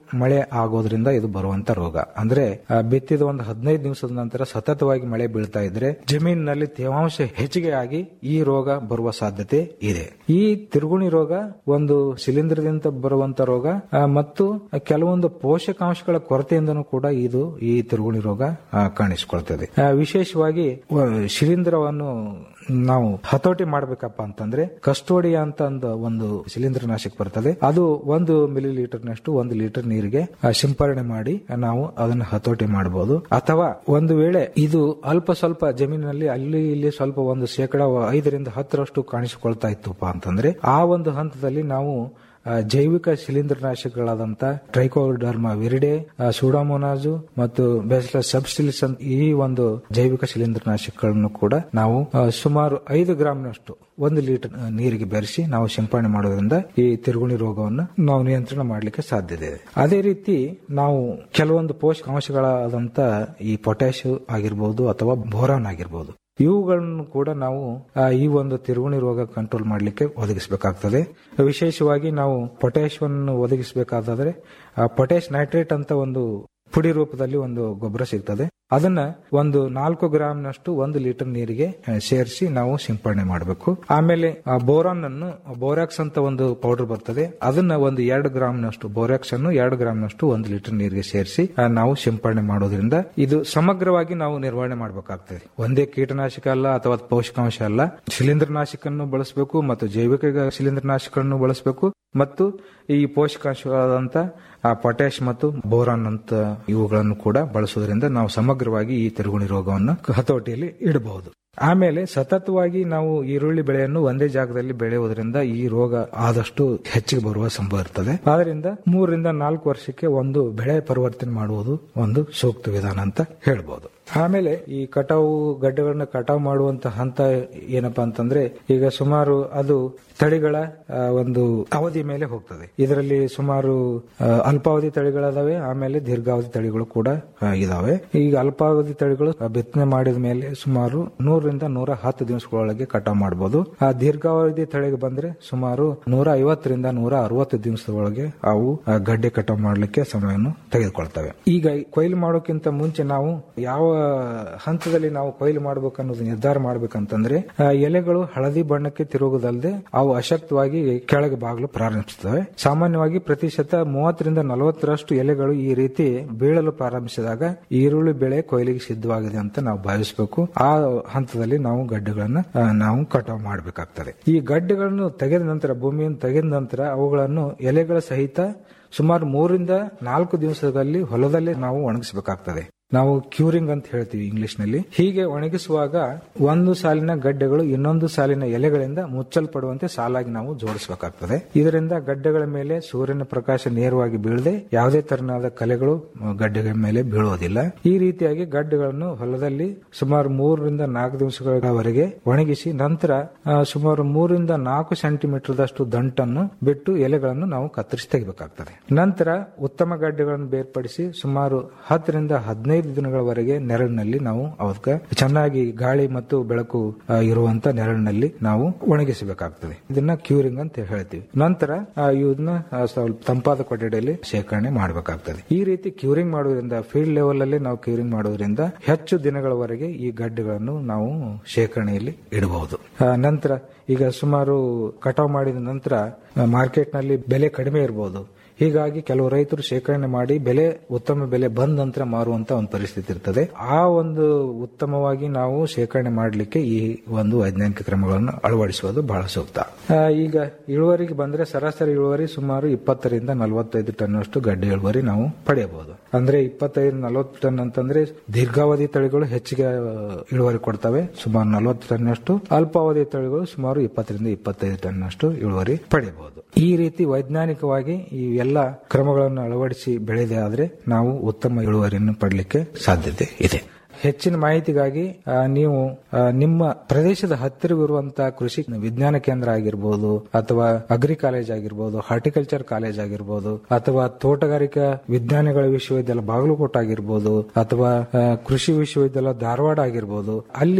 Y: ಮಳೆ ಆಗೋದ್ರಿಂದ ಇದು ಬರುವಂತ ರೋಗ ಅಂದ್ರೆ ಆ, ಬಿತ್ತಿದ ಒಂದು ಹದಿನೈದು ದಿವಸದ ನಂತರ ಸತತವಾಗಿ ಮಳೆ ಬೀಳ್ತಾ ಇದ್ರೆ ಜಮೀನಿನಲ್ಲಿ ತೇವಾಂಶ ಹೆಚ್ಚಿಗೆ ಆಗಿ ಈ ರೋಗ ಬರುವ ಸಾಧ್ಯತೆ ಇದೆ ಈ ತಿರುಗುಣಿ ರೋಗ ಒಂದು ಶಿಲೀಂಧ್ರದಿಂದ ಬರುವಂತ ರೋಗ ಆ, ಮತ್ತು ಕೆಲವೊಂದು ಪೋಷಕಾಂಶಗಳ ಕೊರತೆಯಿಂದನೂ ಕೂಡ ಇದು ಈ ತಿರುಗುಣಿ ರೋಗ ಆ, ಕಾಣಿಸಿಕೊಳ್ತದೆ ಆ, ವಿಶೇಷವಾಗಿ ವ- ಶಿಲೀಂಧ್ರವನ್ನು ನಾವು ಹತೋಟಿ ಮಾಡ್ಬೇಕಪ್ಪ ಅಂತಂದ್ರೆ ಕಸ್ಟೋಡಿಯಾ ಅಂತ ಒಂದು ಒಂದು ಶಿಲೀಂಧ್ರನಾಶಕ ಬರ್ತದೆ ಅದು ಒಂದು ಮಿಲಿ ಲೀಟರ್ ನಷ್ಟು ಒಂದು ಲೀಟರ್ ನೀರಿಗೆ ಆ, ಸಿಂಪರಣೆ ಮಾಡಿ ನಾವು ಅದನ್ನು ಹತೋಟಿ ಮಾಡಬಹುದು ಅಥವಾ ಒಂದು ವೇಳೆ ಇದು ಅಲ್ಪ ಸ್ವಲ್ಪ ಜಮೀನಿನಲ್ಲಿ ಅಲ್ಲಿ ಇಲ್ಲಿ ಸ್ವಲ್ಪ ಒಂದು ಶೇಕಡ ಐದರಿಂದ ಹತ್ತರಷ್ಟು ಕಾಣಿಸಿಕೊಳ್ತಾ ಇತ್ತುಪ್ಪ ಅಂತಂದ್ರೆ ಆ ಒಂದು ಹಂತದಲ್ಲಿ ನಾವು ಆ, ಜೈವಿಕ ಶಿಲೀಂಧ್ರನಾಶಕಗಳಾದಂತ ಟ್ರೈಕೋಡರ್ಮಾ ವಿರಿಡೆ ಸೂಡಾಮೋನಾಜು ಮತ್ತು ಬೆಸ್ಲಸ್ ಸಬ್ಸ್ಟಿಲಿಸ್ ಅಂತ ಈ ಒಂದು ಜೈವಿಕ ಶಿಲೀಂಧ್ರನಾಶಕಗಳನ್ನು ಕೂಡ ನಾವು ಆ, ಸುಮಾರು ಐದು ಗ್ರಾಂನಷ್ಟು ಒಂದು ಲೀಟರ್ ಆ, ನೀರಿಗೆ ಬೆರೆಸಿ ನಾವು ಸಿಂಪಡಣೆ ಮಾಡೋದ್ರಿಂದ ಈ ತಿರುಗುಣಿ ರೋಗವನ್ನು ನಾವು ನಿಯಂತ್ರಣ ಮಾಡಲಿಕ್ಕೆ ಸಾಧ್ಯತೆ ಇದೆ ಅದೇ ರೀತಿ ನಾವು ಕೆಲವೊಂದು ಪೋಷಕಾಂಶಗಳಾದಂತ ಈ ಪೊಟ್ಯಾಶ್ ಆಗಿರ್ಬೋದು ಅಥವಾ ಬೋರಾನ್ ಆಗಿರ್ಬೋದು ಇವುಗಳನ್ನು ಕೂಡ ನಾವು ಆ, ಈ ಒಂದು ತಿರುಗುಣಿ ರೋಗ ಕಂಟ್ರೋಲ್ ಮಾಡಲಿಕ್ಕೆ ಒದಗಿಸಬೇಕಾಗ್ತದೆ ವಿಶೇಷವಾಗಿ ನಾವು ಪೊಟ್ಯಾಶವನ್ನು ಒದಗಿಸಬೇಕಾದ್ರೆ ಪೊಟ್ಯಾಶ್ ನೈಟ್ರೇಟ್ ಅಂತ ಒಂದು ಪುಡಿ ರೂಪದಲ್ಲಿ ಒಂದು ಗೊಬ್ಬರ ಸಿಗ್ತದೆ ಅದನ್ನ ಒಂದು ನಾಲ್ಕು ಗ್ರಾಂನಷ್ಟು ಒಂದು ಲೀಟರ್ ನೀರಿಗೆ ಆ, ಸೇರಿಸಿ ನಾವು ಸಿಂಪಡಣೆ ಮಾಡಬೇಕು ಆಮೇಲೆ ಆ ಬೋರಾನ್ ಅನ್ನು ಬೋರಾಕ್ಸ್ ಅಂತ ಒಂದು ಪೌಡರ್ ಬರ್ತದೆ ಅದನ್ನ ಒಂದು ಎರಡು ಗ್ರಾಂನಷ್ಟು ಬೋರಾಕ್ಸ್ ಅನ್ನು ಎರಡು ಗ್ರಾಂನಷ್ಟು ಒಂದು ಲೀಟರ್ ನೀರಿಗೆ ಸೇರಿಸಿ ಆ, ನಾವು ಸಿಂಪಡಣೆ ಮಾಡೋದ್ರಿಂದ ಇದು ಸಮಗ್ರವಾಗಿ ನಾವು ನಿರ್ವಹಣೆ ಮಾಡಬೇಕಾಗ್ತದೆ ಒಂದೇ ಕೀಟನಾಶಕ ಅಲ್ಲ ಅಥವಾ ಪೋಷಕಾಂಶ ಅಲ್ಲ ಶಿಲೀಂಧ್ರನಾಶಕನ್ನು ಬಳಸಬೇಕು ಮತ್ತು ಜೈವಿಕ ಶಿಲೀಂಧ್ರನಾಶಕವನ್ನು ಬಳಸಬೇಕು ಮತ್ತು ಈ ಪೋಷಕಾಂಶಗಳಾದಂತ ಆ ಪೊಟ್ಯಾಶ್ ಮತ್ತು ಬೋರಾನ್ ಅಂತ ಇವುಗಳನ್ನು ಕೂಡ ಬಳಸುವುದರಿಂದ ನಾವು ಸಮಗ್ರವಾಗಿ ಈ ತಿರುಗುಣಿ ರೋಗವನ್ನು ಹತೋಟಿಯಲ್ಲಿ ಇಡಬಹುದು ಆಮೇಲೆ ಸತತವಾಗಿ ನಾವು ಈರುಳ್ಳಿ ಬೆಳೆಯನ್ನು ಒಂದೇ ಜಾಗದಲ್ಲಿ ಬೆಳೆಯುವುದರಿಂದ ಈ ರೋಗ ಆದಷ್ಟು ಹೆಚ್ಚಿಗೆ ಬರುವ ಸಂಭವ ಇರ್ತದೆ ಆದ್ರಿಂದ ಮೂರರಿಂದ ನಾಲ್ಕು ವರ್ಷಕ್ಕೆ ಒಂದು ಬೆಳೆ ಪರಿವರ್ತನೆ ಮಾಡುವುದು ಒಂದು ಸೂಕ್ತ ವಿಧಾನ ಅಂತ ಹೇಳ್ಬೋದು ಆಮೇಲೆ ಈ ಕಟಾವು ಗಡ್ಡೆಗಳನ್ನ ಕಟಾವು ಮಾಡುವಂತ ಹಂತ ಏನಪ್ಪಾ ಅಂತಂದ್ರೆ ಈಗ ಸುಮಾರು ಅದು ತಳಿಗಳ ಆ, ಒಂದು ಅವಧಿ ಮೇಲೆ ಹೋಗ್ತದೆ ಇದರಲ್ಲಿ ಸುಮಾರು ಆ, ಅಲ್ಪಾವಧಿ ತಳಿಗಳದಾವೆ ಆಮೇಲೆ ದೀರ್ಘಾವಧಿ ತಳಿಗಳು ಕೂಡ ಆ, ಇದಾವೆ ಈಗ ಅಲ್ಪಾವಧಿ ತಳಿಗಳು ಆ, ಬಿತ್ತನೆ ಮಾಡಿದ ಮೇಲೆ ಸುಮಾರು ನೂರರಿಂದ ನೂರ ಹತ್ತು ದಿವಸಗಳೊಳಗೆ ಕಟಾವು ಮಾಡಬಹುದು ಆ ದೀರ್ಘಾವಧಿ ತಳಿಗೆ ಬಂದ್ರೆ ಸುಮಾರು ನೂರ ಐವತ್ತರಿಂದ ನೂರ ಅರವತ್ತು ದಿವಸದೊಳಗೆ ಅವು ಆ, ಗಡ್ಡೆ ಕಟಾವು ಮಾಡಲಿಕ್ಕೆ ಸಮಯವನ್ನು ತೆಗೆದುಕೊಳ್ತವೆ ಈಗ ಕೊಯ್ಲು ಮಾಡೋಕ್ಕಿಂತ ಮುಂಚೆ ನಾವು ಯಾವ ಹಂತದಲ್ಲಿ ನಾವು ಕೊಯ್ಲು ಮಾಡಬೇಕು ಅನ್ನೋದು ನಿರ್ಧಾರ ಮಾಡ್ಬೇಕಂತಂದ್ರೆ ಆ, ಎಲೆಗಳು ಹಳದಿ ಬಣ್ಣಕ್ಕೆ ತಿರುಗುದಲ್ಲದೆ ಅವು ಅಶಕ್ತವಾಗಿ ಕೆಳಗೆ ಬಾಗಲು ಪ್ರಾರಂಭಿಸುತ್ತವೆ ಸಾಮಾನ್ಯವಾಗಿ ಪ್ರತಿಶತ ಮೂವತ್ತರಿಂದ ನಲವತ್ತರಷ್ಟು ಎಲೆಗಳು ಈ ರೀತಿ ಬೀಳಲು ಪ್ರಾರಂಭಿಸಿದಾಗ ಈರುಳ್ಳಿ ಬೆಳೆ ಕೊಯ್ಲಿಗೆ ಸಿದ್ಧವಾಗಿದೆ ಅಂತ ನಾವು ಭಾವಿಸಬೇಕು ಆ ಹಂತದಲ್ಲಿ ನಾವು ಗಡ್ಡೆಗಳನ್ನ ಆ, ನಾವು ಕಟಾವು ಮಾಡಬೇಕಾಗ್ತದೆ ಈ ಗಡ್ಡೆಗಳನ್ನು ತೆಗೆದ ನಂತರ ಭೂಮಿಯನ್ನು ತೆಗೆದ ನಂತರ ಅವುಗಳನ್ನು ಎಲೆಗಳ ಸಹಿತ ಸುಮಾರು ಮೂರಿಂದ ನಾಲ್ಕು ದಿವಸದಲ್ಲಿ ಹೊಲದಲ್ಲೇ ನಾವು ಒಣಗಿಸಬೇಕಾಗ್ತದೆ ನಾವು ಕ್ಯೂರಿಂಗ್ ಅಂತ ಹೇಳ್ತೀವಿ ಇಂಗ್ಲಿಷ್ ನಲ್ಲಿ ಹೀಗೆ ಒಣಗಿಸುವಾಗ ಒಂದು ಸಾಲಿನ ಗಡ್ಡೆಗಳು ಇನ್ನೊಂದು ಸಾಲಿನ ಎಲೆಗಳಿಂದ ಮುಚ್ಚಲ್ಪಡುವಂತೆ ಸಾಲಾಗಿ ನಾವು ಜೋಡಿಸಬೇಕಾಗ್ತದೆ ಇದರಿಂದ ಗಡ್ಡೆಗಳ ಮೇಲೆ ಸೂರ್ಯನ ಪ್ರಕಾಶ ನೇರವಾಗಿ ಬೀಳದೆ ಯಾವುದೇ ತರನಾದ ಕಲೆಗಳು ಆ, ಗಡ್ಡೆಗಳ ಮೇಲೆ ಬೀಳುವುದಿಲ್ಲ ಈ ರೀತಿಯಾಗಿ ಗಡ್ಡೆಗಳನ್ನು ಹೊಲದಲ್ಲಿ ಸುಮಾರು ಮೂರರಿಂದ ನಾಲ್ಕು ದಿವಸಗಳವರೆಗೆ ಒಣಗಿಸಿ ನಂತರ ಆ, ಸುಮಾರು ಮೂರರಿಂದ ನಾಲ್ಕು ಸೆಂಟಿಮೀಟರ್ ದಷ್ಟು ದಂಟನ್ನು ಬಿಟ್ಟು ಎಲೆಗಳನ್ನು ನಾವು ಕತ್ತರಿಸಿ ತೆಗಿಬೇಕಾಗ್ತದೆ ನಂತರ ಉತ್ತಮ ಗಡ್ಡೆಗಳನ್ನು ಬೇರ್ಪಡಿಸಿ ಸುಮಾರು ಹತ್ತರಿಂದ ಹದಿನೈದು ದಿನಗಳವರೆಗೆ ನೆರಳಿನಲ್ಲಿ ನಾವು ಅವಕ್ಕೆ ಚೆನ್ನಾಗಿ ಗಾಳಿ ಮತ್ತು ಬೆಳಕು ಆ, ಇರುವಂತ ನೆರಳಿನಲ್ಲಿ ನಾವು ಒಣಗಿಸಬೇಕಾಗ್ತದೆ ಇದನ್ನ ಕ್ಯೂರಿಂಗ್ ಅಂತ ಹೇಳ್ತೀವಿ ನಂತರ ಆ, ಇದನ್ನ ಆ, ಸ್ವಲ್ಪ ತಂಪಾದ ಕೊಠಡಿಯಲ್ಲಿ ಶೇಖರಣೆ ಮಾಡಬೇಕಾಗ್ತದೆ ಈ ರೀತಿ ಕ್ಯೂರಿಂಗ್ ಮಾಡೋದ್ರಿಂದ ಫೀಲ್ಡ್ ಲೆವೆಲ್ ಅಲ್ಲಿ ನಾವು ಕ್ಯೂರಿಂಗ್ ಮಾಡೋದ್ರಿಂದ ಹೆಚ್ಚು ದಿನಗಳವರೆಗೆ ಈ ಗಡ್ಡೆಗಳನ್ನು ನಾವು ಶೇಖರಣೆಯಲ್ಲಿ ಇಡಬಹುದು ಆ, ನಂತರ ಈಗ ಸುಮಾರು ಕಟಾವು ಮಾಡಿದ ನಂತರ ಮಾರ್ಕೆಟ್ ನಲ್ಲಿ ಬೆಲೆ ಕಡಿಮೆ ಇರಬಹುದು ಹೀಗಾಗಿ ಕೆಲವು ರೈತರು ಶೇಖರಣೆ ಮಾಡಿ ಬೆಲೆ ಉತ್ತಮ ಬೆಲೆ ಬಂದ ನಂತರ ಮಾರುವಂತ ಒಂದು ಪರಿಸ್ಥಿತಿ ಇರ್ತದೆ ಆ ಒಂದು ಉತ್ತಮವಾಗಿ ನಾವು ಶೇಖರಣೆ ಮಾಡಲಿಕ್ಕೆ ಈ ಒಂದು ವೈಜ್ಞಾನಿಕ ಕ್ರಮಗಳನ್ನು ಅಳವಡಿಸುವುದು ಬಹಳ ಸೂಕ್ತ ಆ, ಈಗ ಇಳುವರಿಗೆ ಬಂದ್ರೆ ಸರಾಸರಿ ಇಳುವರಿ ಸುಮಾರು ಇಪ್ಪತ್ತರಿಂದ ನಲವತ್ತೈದು ಟನ್ ಅಷ್ಟು ಗಡ್ಡೆ ಇಳುವರಿ ನಾವು ಪಡೆಯಬಹುದು ಅಂದ್ರೆ ಇಪ್ಪತ್ತೈದು ನಲವತ್ತು ಟನ್ ಅಂತಂದ್ರೆ ದೀರ್ಘಾವಧಿ ತಳಿಗಳು ಹೆಚ್ಚಿಗೆ ಆ, ಇಳುವರಿ ಕೊಡ್ತವೆ ಸುಮಾರು ನಲವತ್ತು ಟನ್ ಅಷ್ಟು ಅಲ್ಪಾವಧಿ ತಳಿಗಳು ಸುಮಾರು ಇಪ್ಪತ್ತರಿಂದ ಇಪ್ಪತ್ತೈದು ಟನ್ ಅಷ್ಟು ಇಳುವರಿ ಪಡೆಯಬಹುದು ಈ ರೀತಿ ವೈಜ್ಞಾನಿಕವಾಗಿ ಈ ಎಲ್ಲ ಕ್ರಮಗಳನ್ನು ಅಳವಡಿಸಿ ಬೆಳೆದೆ ಆದ್ರೆ ನಾವು ಉತ್ತಮ ಇಳುವರಿಯನ್ನು ಪಡಲಿಕ್ಕೆ ಸಾಧ್ಯತೆ ಇದೆ ಹೆಚ್ಚಿನ ಮಾಹಿತಿಗಾಗಿ ಆ, ನೀವು ಆ, ನಿಮ್ಮ ಪ್ರದೇಶದ ಹತ್ತಿರವಿರುವಂತಹ ಕೃಷಿ ವಿಜ್ಞಾನ ಕೇಂದ್ರ ಆಗಿರ್ಬೋದು ಅಥವಾ ಅಗ್ರಿ ಕಾಲೇಜ್ ಆಗಿರ್ಬೋದು ಹಾರ್ಟಿಕಲ್ಚರ್ ಕಾಲೇಜ್ ಆಗಿರ್ಬೋದು ಅಥವಾ ತೋಟಗಾರಿಕಾ ವಿಜ್ಞಾನಗಳ ವಿಶ್ವವಿದ್ಯಾಲಯ ಬಾಗಲಕೋಟೆ ಆಗಿರ್ಬೋದು ಅಥವಾ ಆ, ಕೃಷಿ ವಿಶ್ವವಿದ್ಯಾಲಯ ಧಾರವಾಡ ಆಗಿರ್ಬೋದು ಅಲ್ಲಿ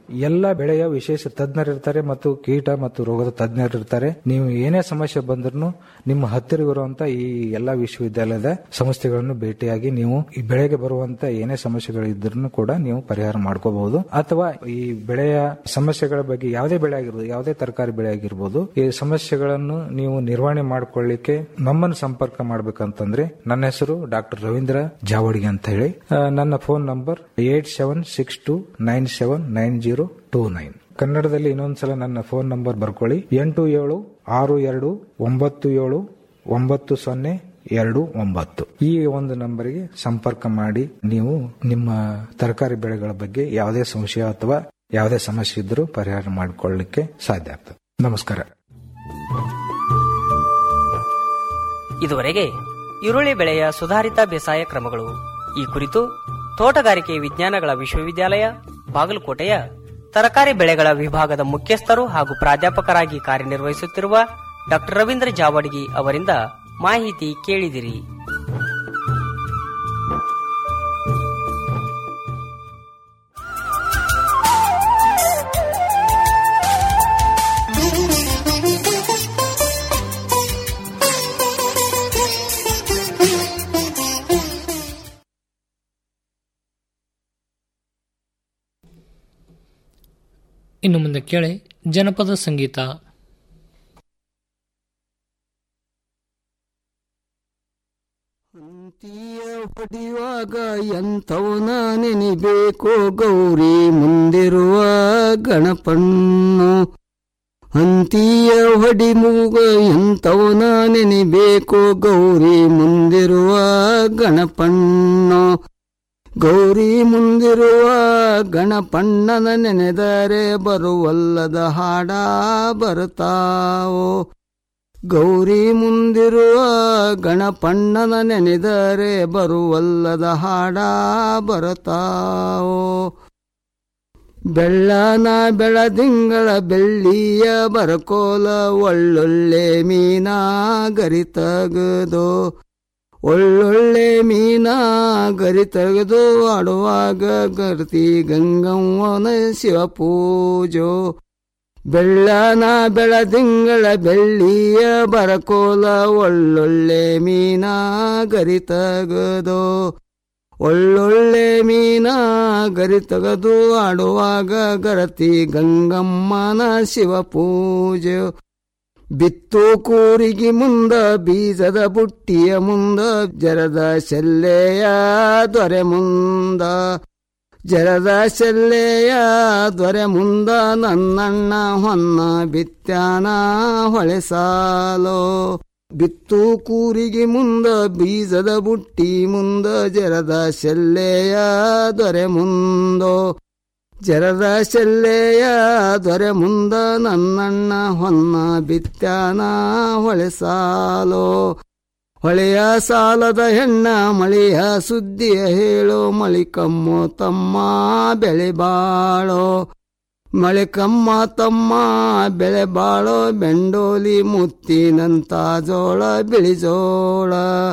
Y: ಎಲ್ಲ ಬೆಳೆಯ ವಿಶೇಷ ತಜ್ಞರಿರ್ತಾರೆ ಮತ್ತು ಕೀಟ ಮತ್ತು ರೋಗದ ತಜ್ಞರಿರ್ತಾರೆ ನೀವು ಏನೇ ಸಮಸ್ಯೆ ಬಂದ್ರು ನಿಮ್ಮ ಹತ್ತಿರವಿರುವಂತ ಈ ಎಲ್ಲಾ ವಿಶ್ವವಿದ್ಯಾಲಯದ ಸಂಸ್ಥೆಗಳನ್ನು ಭೇಟಿಯಾಗಿ ನೀವು ಈ ಬೆಳೆಗೆ ಬರುವಂತ ಏನೇ ಸಮಸ್ಯೆಗಳು ಇದ್ರೂ ಕೂಡ ನೀವು ಪರಿಹಾರ ಮಾಡ್ಕೋಬಹುದು ಅಥವಾ ಈ ಬೆಳೆಯ ಸಮಸ್ಯೆಗಳ ಬಗ್ಗೆ ಯಾವುದೇ ಬೆಳೆ ಆಗಿರ್ಬೋದು ಯಾವುದೇ ತರಕಾರಿ ಬೆಳೆ ಆಗಿರ್ಬೋದು ಈ ಸಮಸ್ಯೆಗಳನ್ನು ನೀವು ನಿರ್ವಹಣೆ ಮಾಡ್ಕೊಳ್ಳಿಕ್ಕೆ ನಮ್ಮನ್ನು ಸಂಪರ್ಕ ಮಾಡ್ಬೇಕಂತಂದ್ರೆ ನನ್ನ ಹೆಸರು ಡಾಕ್ಟರ್ ರವೀಂದ್ರ ಜಾವಡಿಗೆ ಅಂತ ಹೇಳಿ ಆ, ನನ್ನ phone number eight seven six two nine seven nine zero two nine ಕನ್ನಡದಲ್ಲಿ ಇನ್ನೊಂದ್ಸಲ ನನ್ನ ಫೋನ್ ನಂಬರ್ ಬರ್ಕೊಳ್ಳಿ ಎಂಟು ಏಳು ಆರು ಎರಡು ಒಂಬತ್ತು ಏಳು ಒಂಬತ್ತು ಸೊನ್ನೆ ಎರಡು ಒಂಬತ್ತು ಈ ಒಂದು ನಂಬರ್ಗೆ ಸಂಪರ್ಕ ಮಾಡಿ ನೀವು ನಿಮ್ಮ ತರಕಾರಿ ಬೆಳೆಗಳ ಬಗ್ಗೆ ಯಾವುದೇ ಸಂಶಯ ಅಥವಾ ಯಾವುದೇ ಸಮಸ್ಯೆ ಇದ್ರೂ ಪರಿಹಾರ ಮಾಡಿಕೊಳ್ಳಲಿಕ್ಕೆ ಸಾಧ್ಯ ಆಗ್ತದೆ ನಮಸ್ಕಾರ
X: ಇದುವರೆಗೆ ಈರುಳ್ಳಿ ಬೆಳೆಯ ಸುಧಾರಿತ ಬೇಸಾಯ ಕ್ರಮಗಳು ಈ ಕುರಿತು ತೋಟಗಾರಿಕೆ ವಿಜ್ಞಾನಗಳ ವಿಶ್ವವಿದ್ಯಾಲಯ ಬಾಗಲಕೋಟೆಯ ತರಕಾರಿ ಬೆಳೆಗಳ ವಿಭಾಗದ ಮುಖ್ಯಸ್ಥರು ಹಾಗೂ ಪ್ರಾಧ್ಯಾಪಕರಾಗಿ ಕಾರ್ಯನಿರ್ವಹಿಸುತ್ತಿರುವ ಡಾ ರವೀಂದ್ರ ಜಾವಡ್ಗಿ ಅವರಿಂದ ಮಾಹಿತಿ ಕೇಳಿದಿರಿ
W: ಇನ್ನು ಮುಂದೆ ಕೇಳಿ ಜನಪದ ಸಂಗೀತ
A: ಹೊಡೆಯುವಾಗ ಎಂಥವನ ನೆನಿಬೇಕು ಗೌರಿ ಮುಂದಿರುವ ಗಣಪಣ್ಣು ಹಂತಿಯ ಹೊಡಿ ಮೂಗ ಎಂಥವನ ನೆನಿಬೇಕು ಗೌರಿ ಮುಂದಿರುವ ಗಣಪಣ್ಣು ಗೌರಿ ಮುಂದಿರುವ ಗಣಪಣ್ಣನ ನೆನೆದರೆ ಬರುವಲ್ಲದ ಹಾಡ ಬರ್ತಾವೋ ಗೌರಿ ಮುಂದಿರುವ ಗಣಪಣ್ಣನ ನೆನೆದರೆ ಬರುವಲ್ಲದ ಹಾಡ ಬರುತ್ತಾವೋ ಬೆಳ್ಳನ ಬೆಳದಿಂಗಳ ಬೆಳ್ಳಿಯ ಬರಕೋಲ ಒಳ್ಳೊಳ್ಳೆ ಮೀನ ಗರಿ ತಗದು ಒಳ್ಳೊಳ್ಳೆ ಮೀನ ಗರಿ ತೆಗೆದು ಆಡುವಾಗ ಗರ್ತಿ ಗಂಗಮ್ಮನ ಶಿವ ಪೂಜೋ ಬೆಳ್ಳನ ಬೆಳದಿಂಗಳ ಬೆಳ್ಳಿಯ ಬರಕೋಲ ಒಳ್ಳೊಳ್ಳೆ ಮೀನ ಗರಿ ತಗದು ಒಳ್ಳೊಳ್ಳೆ ಮೀನ ಗರಿ ತೆಗೆದು ಆಡುವಾಗ ಗರತಿ ಗಂಗಮ್ಮನ ಶಿವ ಪೂಜೆ ಬಿತ್ತು ಕೂರಿಗೆ ಮುಂದ ಬೀಜದ ಬುಟ್ಟಿಯ ಮುಂದ ಜರದ ಶಲ್ಲೆಯ ದೊರೆ ಮುಂದ ಜರದ ಶಲ್ಲೆಯ ದೊರೆ ಮುಂದ ನನ್ನಣ್ಣ ಹೊನ್ನ ಬಿತ್ಯಾನ ಹೊಳೆಸಾಲೋ ಬಿತ್ತು ಕೂರಿಗೆ ಮುಂದ ಬೀಜದ ಬುಟ್ಟಿ ಮುಂದ ಜರದ ಶಲ್ಲೆಯ ದೊರೆ ಮುಂದೋ ಜರದ ಶಲ್ಲೆಯ ದೊರೆ ಮುಂದ ನನ್ನಣ್ಣ ಹೊನ್ನ ಬಿತ್ಯಾನ ಹೊಳೆಸಾಲೋ ಹೊಳೆಯ ಸಾಲದ ಹೆಣ್ಣ ಮಳೆಯ ಸುದ್ದಿಯ ಹೇಳೋ ಮಳಿ ಕಮ್ಮೋ ತಮ್ಮ ಬೆಳೆ ಬಾಳೋ ಮಳೆ ಕಮ್ಮ ತಮ್ಮ ಬೆಳೆ ಬಾಳೋ ಬೆಂಡೋಲಿ ಮುತ್ತಿನಂತ ಜೋಳ ಬಿಳಿ ಜೋಳ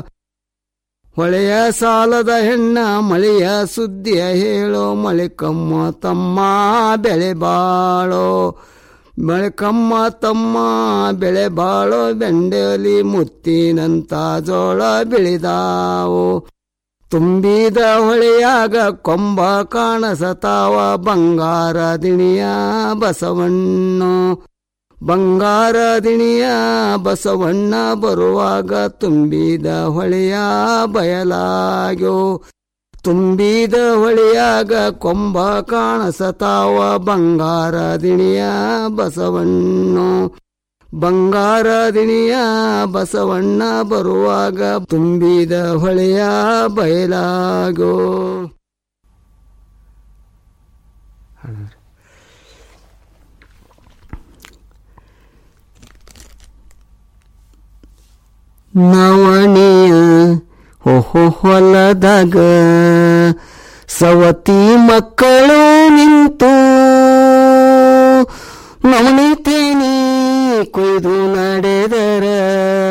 A: ಹೊಳೆಯ ಸಾಲದ ಹೆಣ್ಣ ಮಳೆಯ ಸುದ್ದಿಯ ಹೇಳೋ ಮಳೆ ಕಮ್ಮ ತಮ್ಮ ಬೆಳೆ ಬಾಳೋ ಮಳೆ ಕಮ್ಮ ತಮ್ಮ ಬೆಳೆ ಬಾಳೋ ಬೆಂಡೆಲಿ ಮುತ್ತಿನಂತ ಜೋಳ ಬೆಳೆದಾವು ತುಂಬಿದ ಹೊಳೆಯಾಗ ಕೊಂಬ ಕಾಣಸತಾವ ಬಂಗಾರ ದಿಣಿಯ ಬಸವಣ್ಣು ಬಂಗಾರ ದಿಣಿಯ ಬಸವಣ್ಣ ಬರುವಾಗ ತುಂಬಿದ ಹೊಳೆಯ ಬಯಲಾಗ್ಯೋ ತುಂಬಿದ ಹೊಳೆಯಾಗ ಕೊಂಬ ಕಾಣಸತಾವ ಬಂಗಾರ ದಿಣಿಯ ಬಸವಣ್ಣು ಬಂಗಾರ ದಿಣಿಯ ಬಸವಣ್ಣ ಬರುವಾಗ ತುಂಬಿದ ಹೊಳೆಯ ಬಯಲಾಗೋ ನವಣಿಯ ಹೊಹೊ ಹೊಲದಾಗ ಸವತಿ ಮಕ್ಕಳು ನಿಂತು ನವಣಿ ತೇನಿ ಕೊಯ್ದು ನಡೆದರ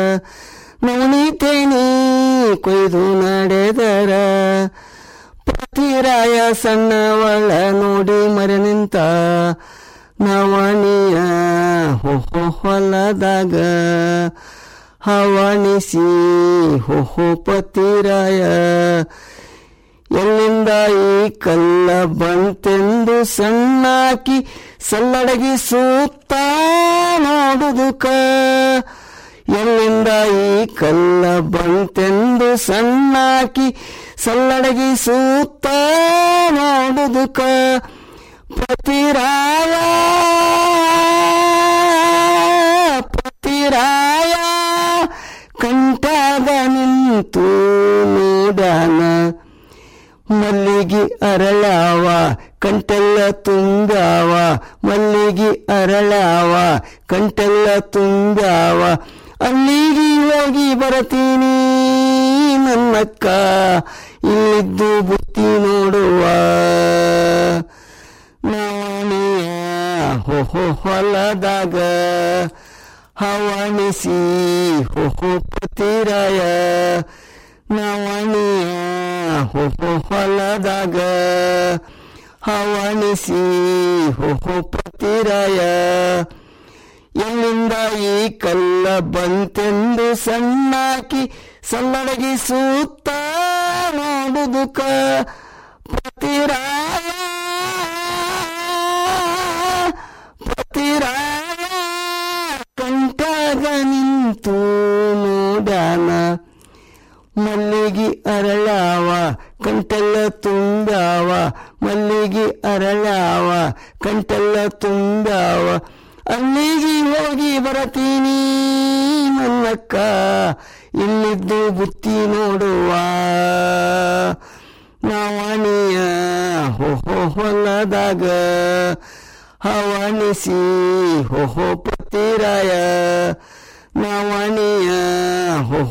A: ನವಣಿ ತೇನಿ ಕೊಯ್ದು ನಡೆದರ ಪತಿರಾಯ ಸಣ್ಣವಳ ನೋಡಿ ಮರೆ ನಿಂತ ನವಣಿಯ ಹೊಹೊ ಹೊಲದಾಗ ಹವಣಿಸಿ ಹೊಹೊ ಪತಿರಾಯ ಎಲ್ಲಿಂದ ಈ ಕಲ್ಲ ಬಂತೆಂದು ಸಣ್ಣಾಕಿ ಸಲ್ಲಡಗಿ ಸೂತ್ತ ನೋಡುದುಕ ಎಲ್ಲಿಂದ ಈ ಕಲ್ಲ ಬಂತೆಂದು ಸಣ್ಣಾಕಿ ಸಲ್ಲಡಗಿ ಸೂತ್ತ ನೋಡುದುಕ ಪತಿರಾಯ ಪತಿರಾಯ ಕಂಠಾಗ ನಿಂತು ನೋಡಾನ ಮಲ್ಲಿಗೆ ಅರಳಾವ ಕಂಟೆಲ್ಲ ತುಂಗಾವ ಮಲ್ಲಿಗೆ ಅರಳಾವ ಕಂಟೆಲ್ಲ ತುಂಗಾವ ಅಲ್ಲಿಗೆ ಹೋಗಿ ಬರತೀನಿ ನನ್ನಕ್ಕ ಇಲ್ಲಿದ್ದು ಬುತ್ತಿ ನೋಡುವ ನಾಣಿಯ ಹೊಹೊ ಹೊಲದಾಗ ಹವಣಿಸಿ ಹೊಹೊ ಪತಿರಾಯ ನವಣಿಯ ಹೊಹೊ ಹೊಲದಾಗ ಹವಣಿಸಿ ಹೊಹೊ ಪತಿರಾಯ ಎಲ್ಲಿಂದ ಈ ಕಲ್ಲ ಬಂತೆಂದು ಸಣ್ಣಾಕಿ ಸಲ್ಲಡಗಿ ಸೂತ್ತ ನೋಡುದುಕ ಪತಿರಾಯ ಪತಿರಾಯ ಕಂಠಾಗ ನಿಂತು ನೋಡಾನ ಮಲ್ಲಿಗೆ ಅರಳಾವ ಕಂಟೆಲ್ಲ ತುಂಗಾವ ಮಲ್ಲಿಗೆ ಅರಳಾವ ಕಂಟೆಲ್ಲ ತುಂಗಾವ ಅಲ್ಲಿಗೆ ಹೋಗಿ ಬರತೀನಿ ನನ್ನಕ್ಕ ಇಲ್ಲಿದ್ದು ಬುತ್ತಿ ನೋಡುವ ನಾವಣಿಯ ಹೊಹೊ ಹೊಲದಾಗ ಹವಣಿಸಿ ಹೊಹೊ ಪತಿರಾಯ ನಾವಣಿಯ ಹೊಹೊ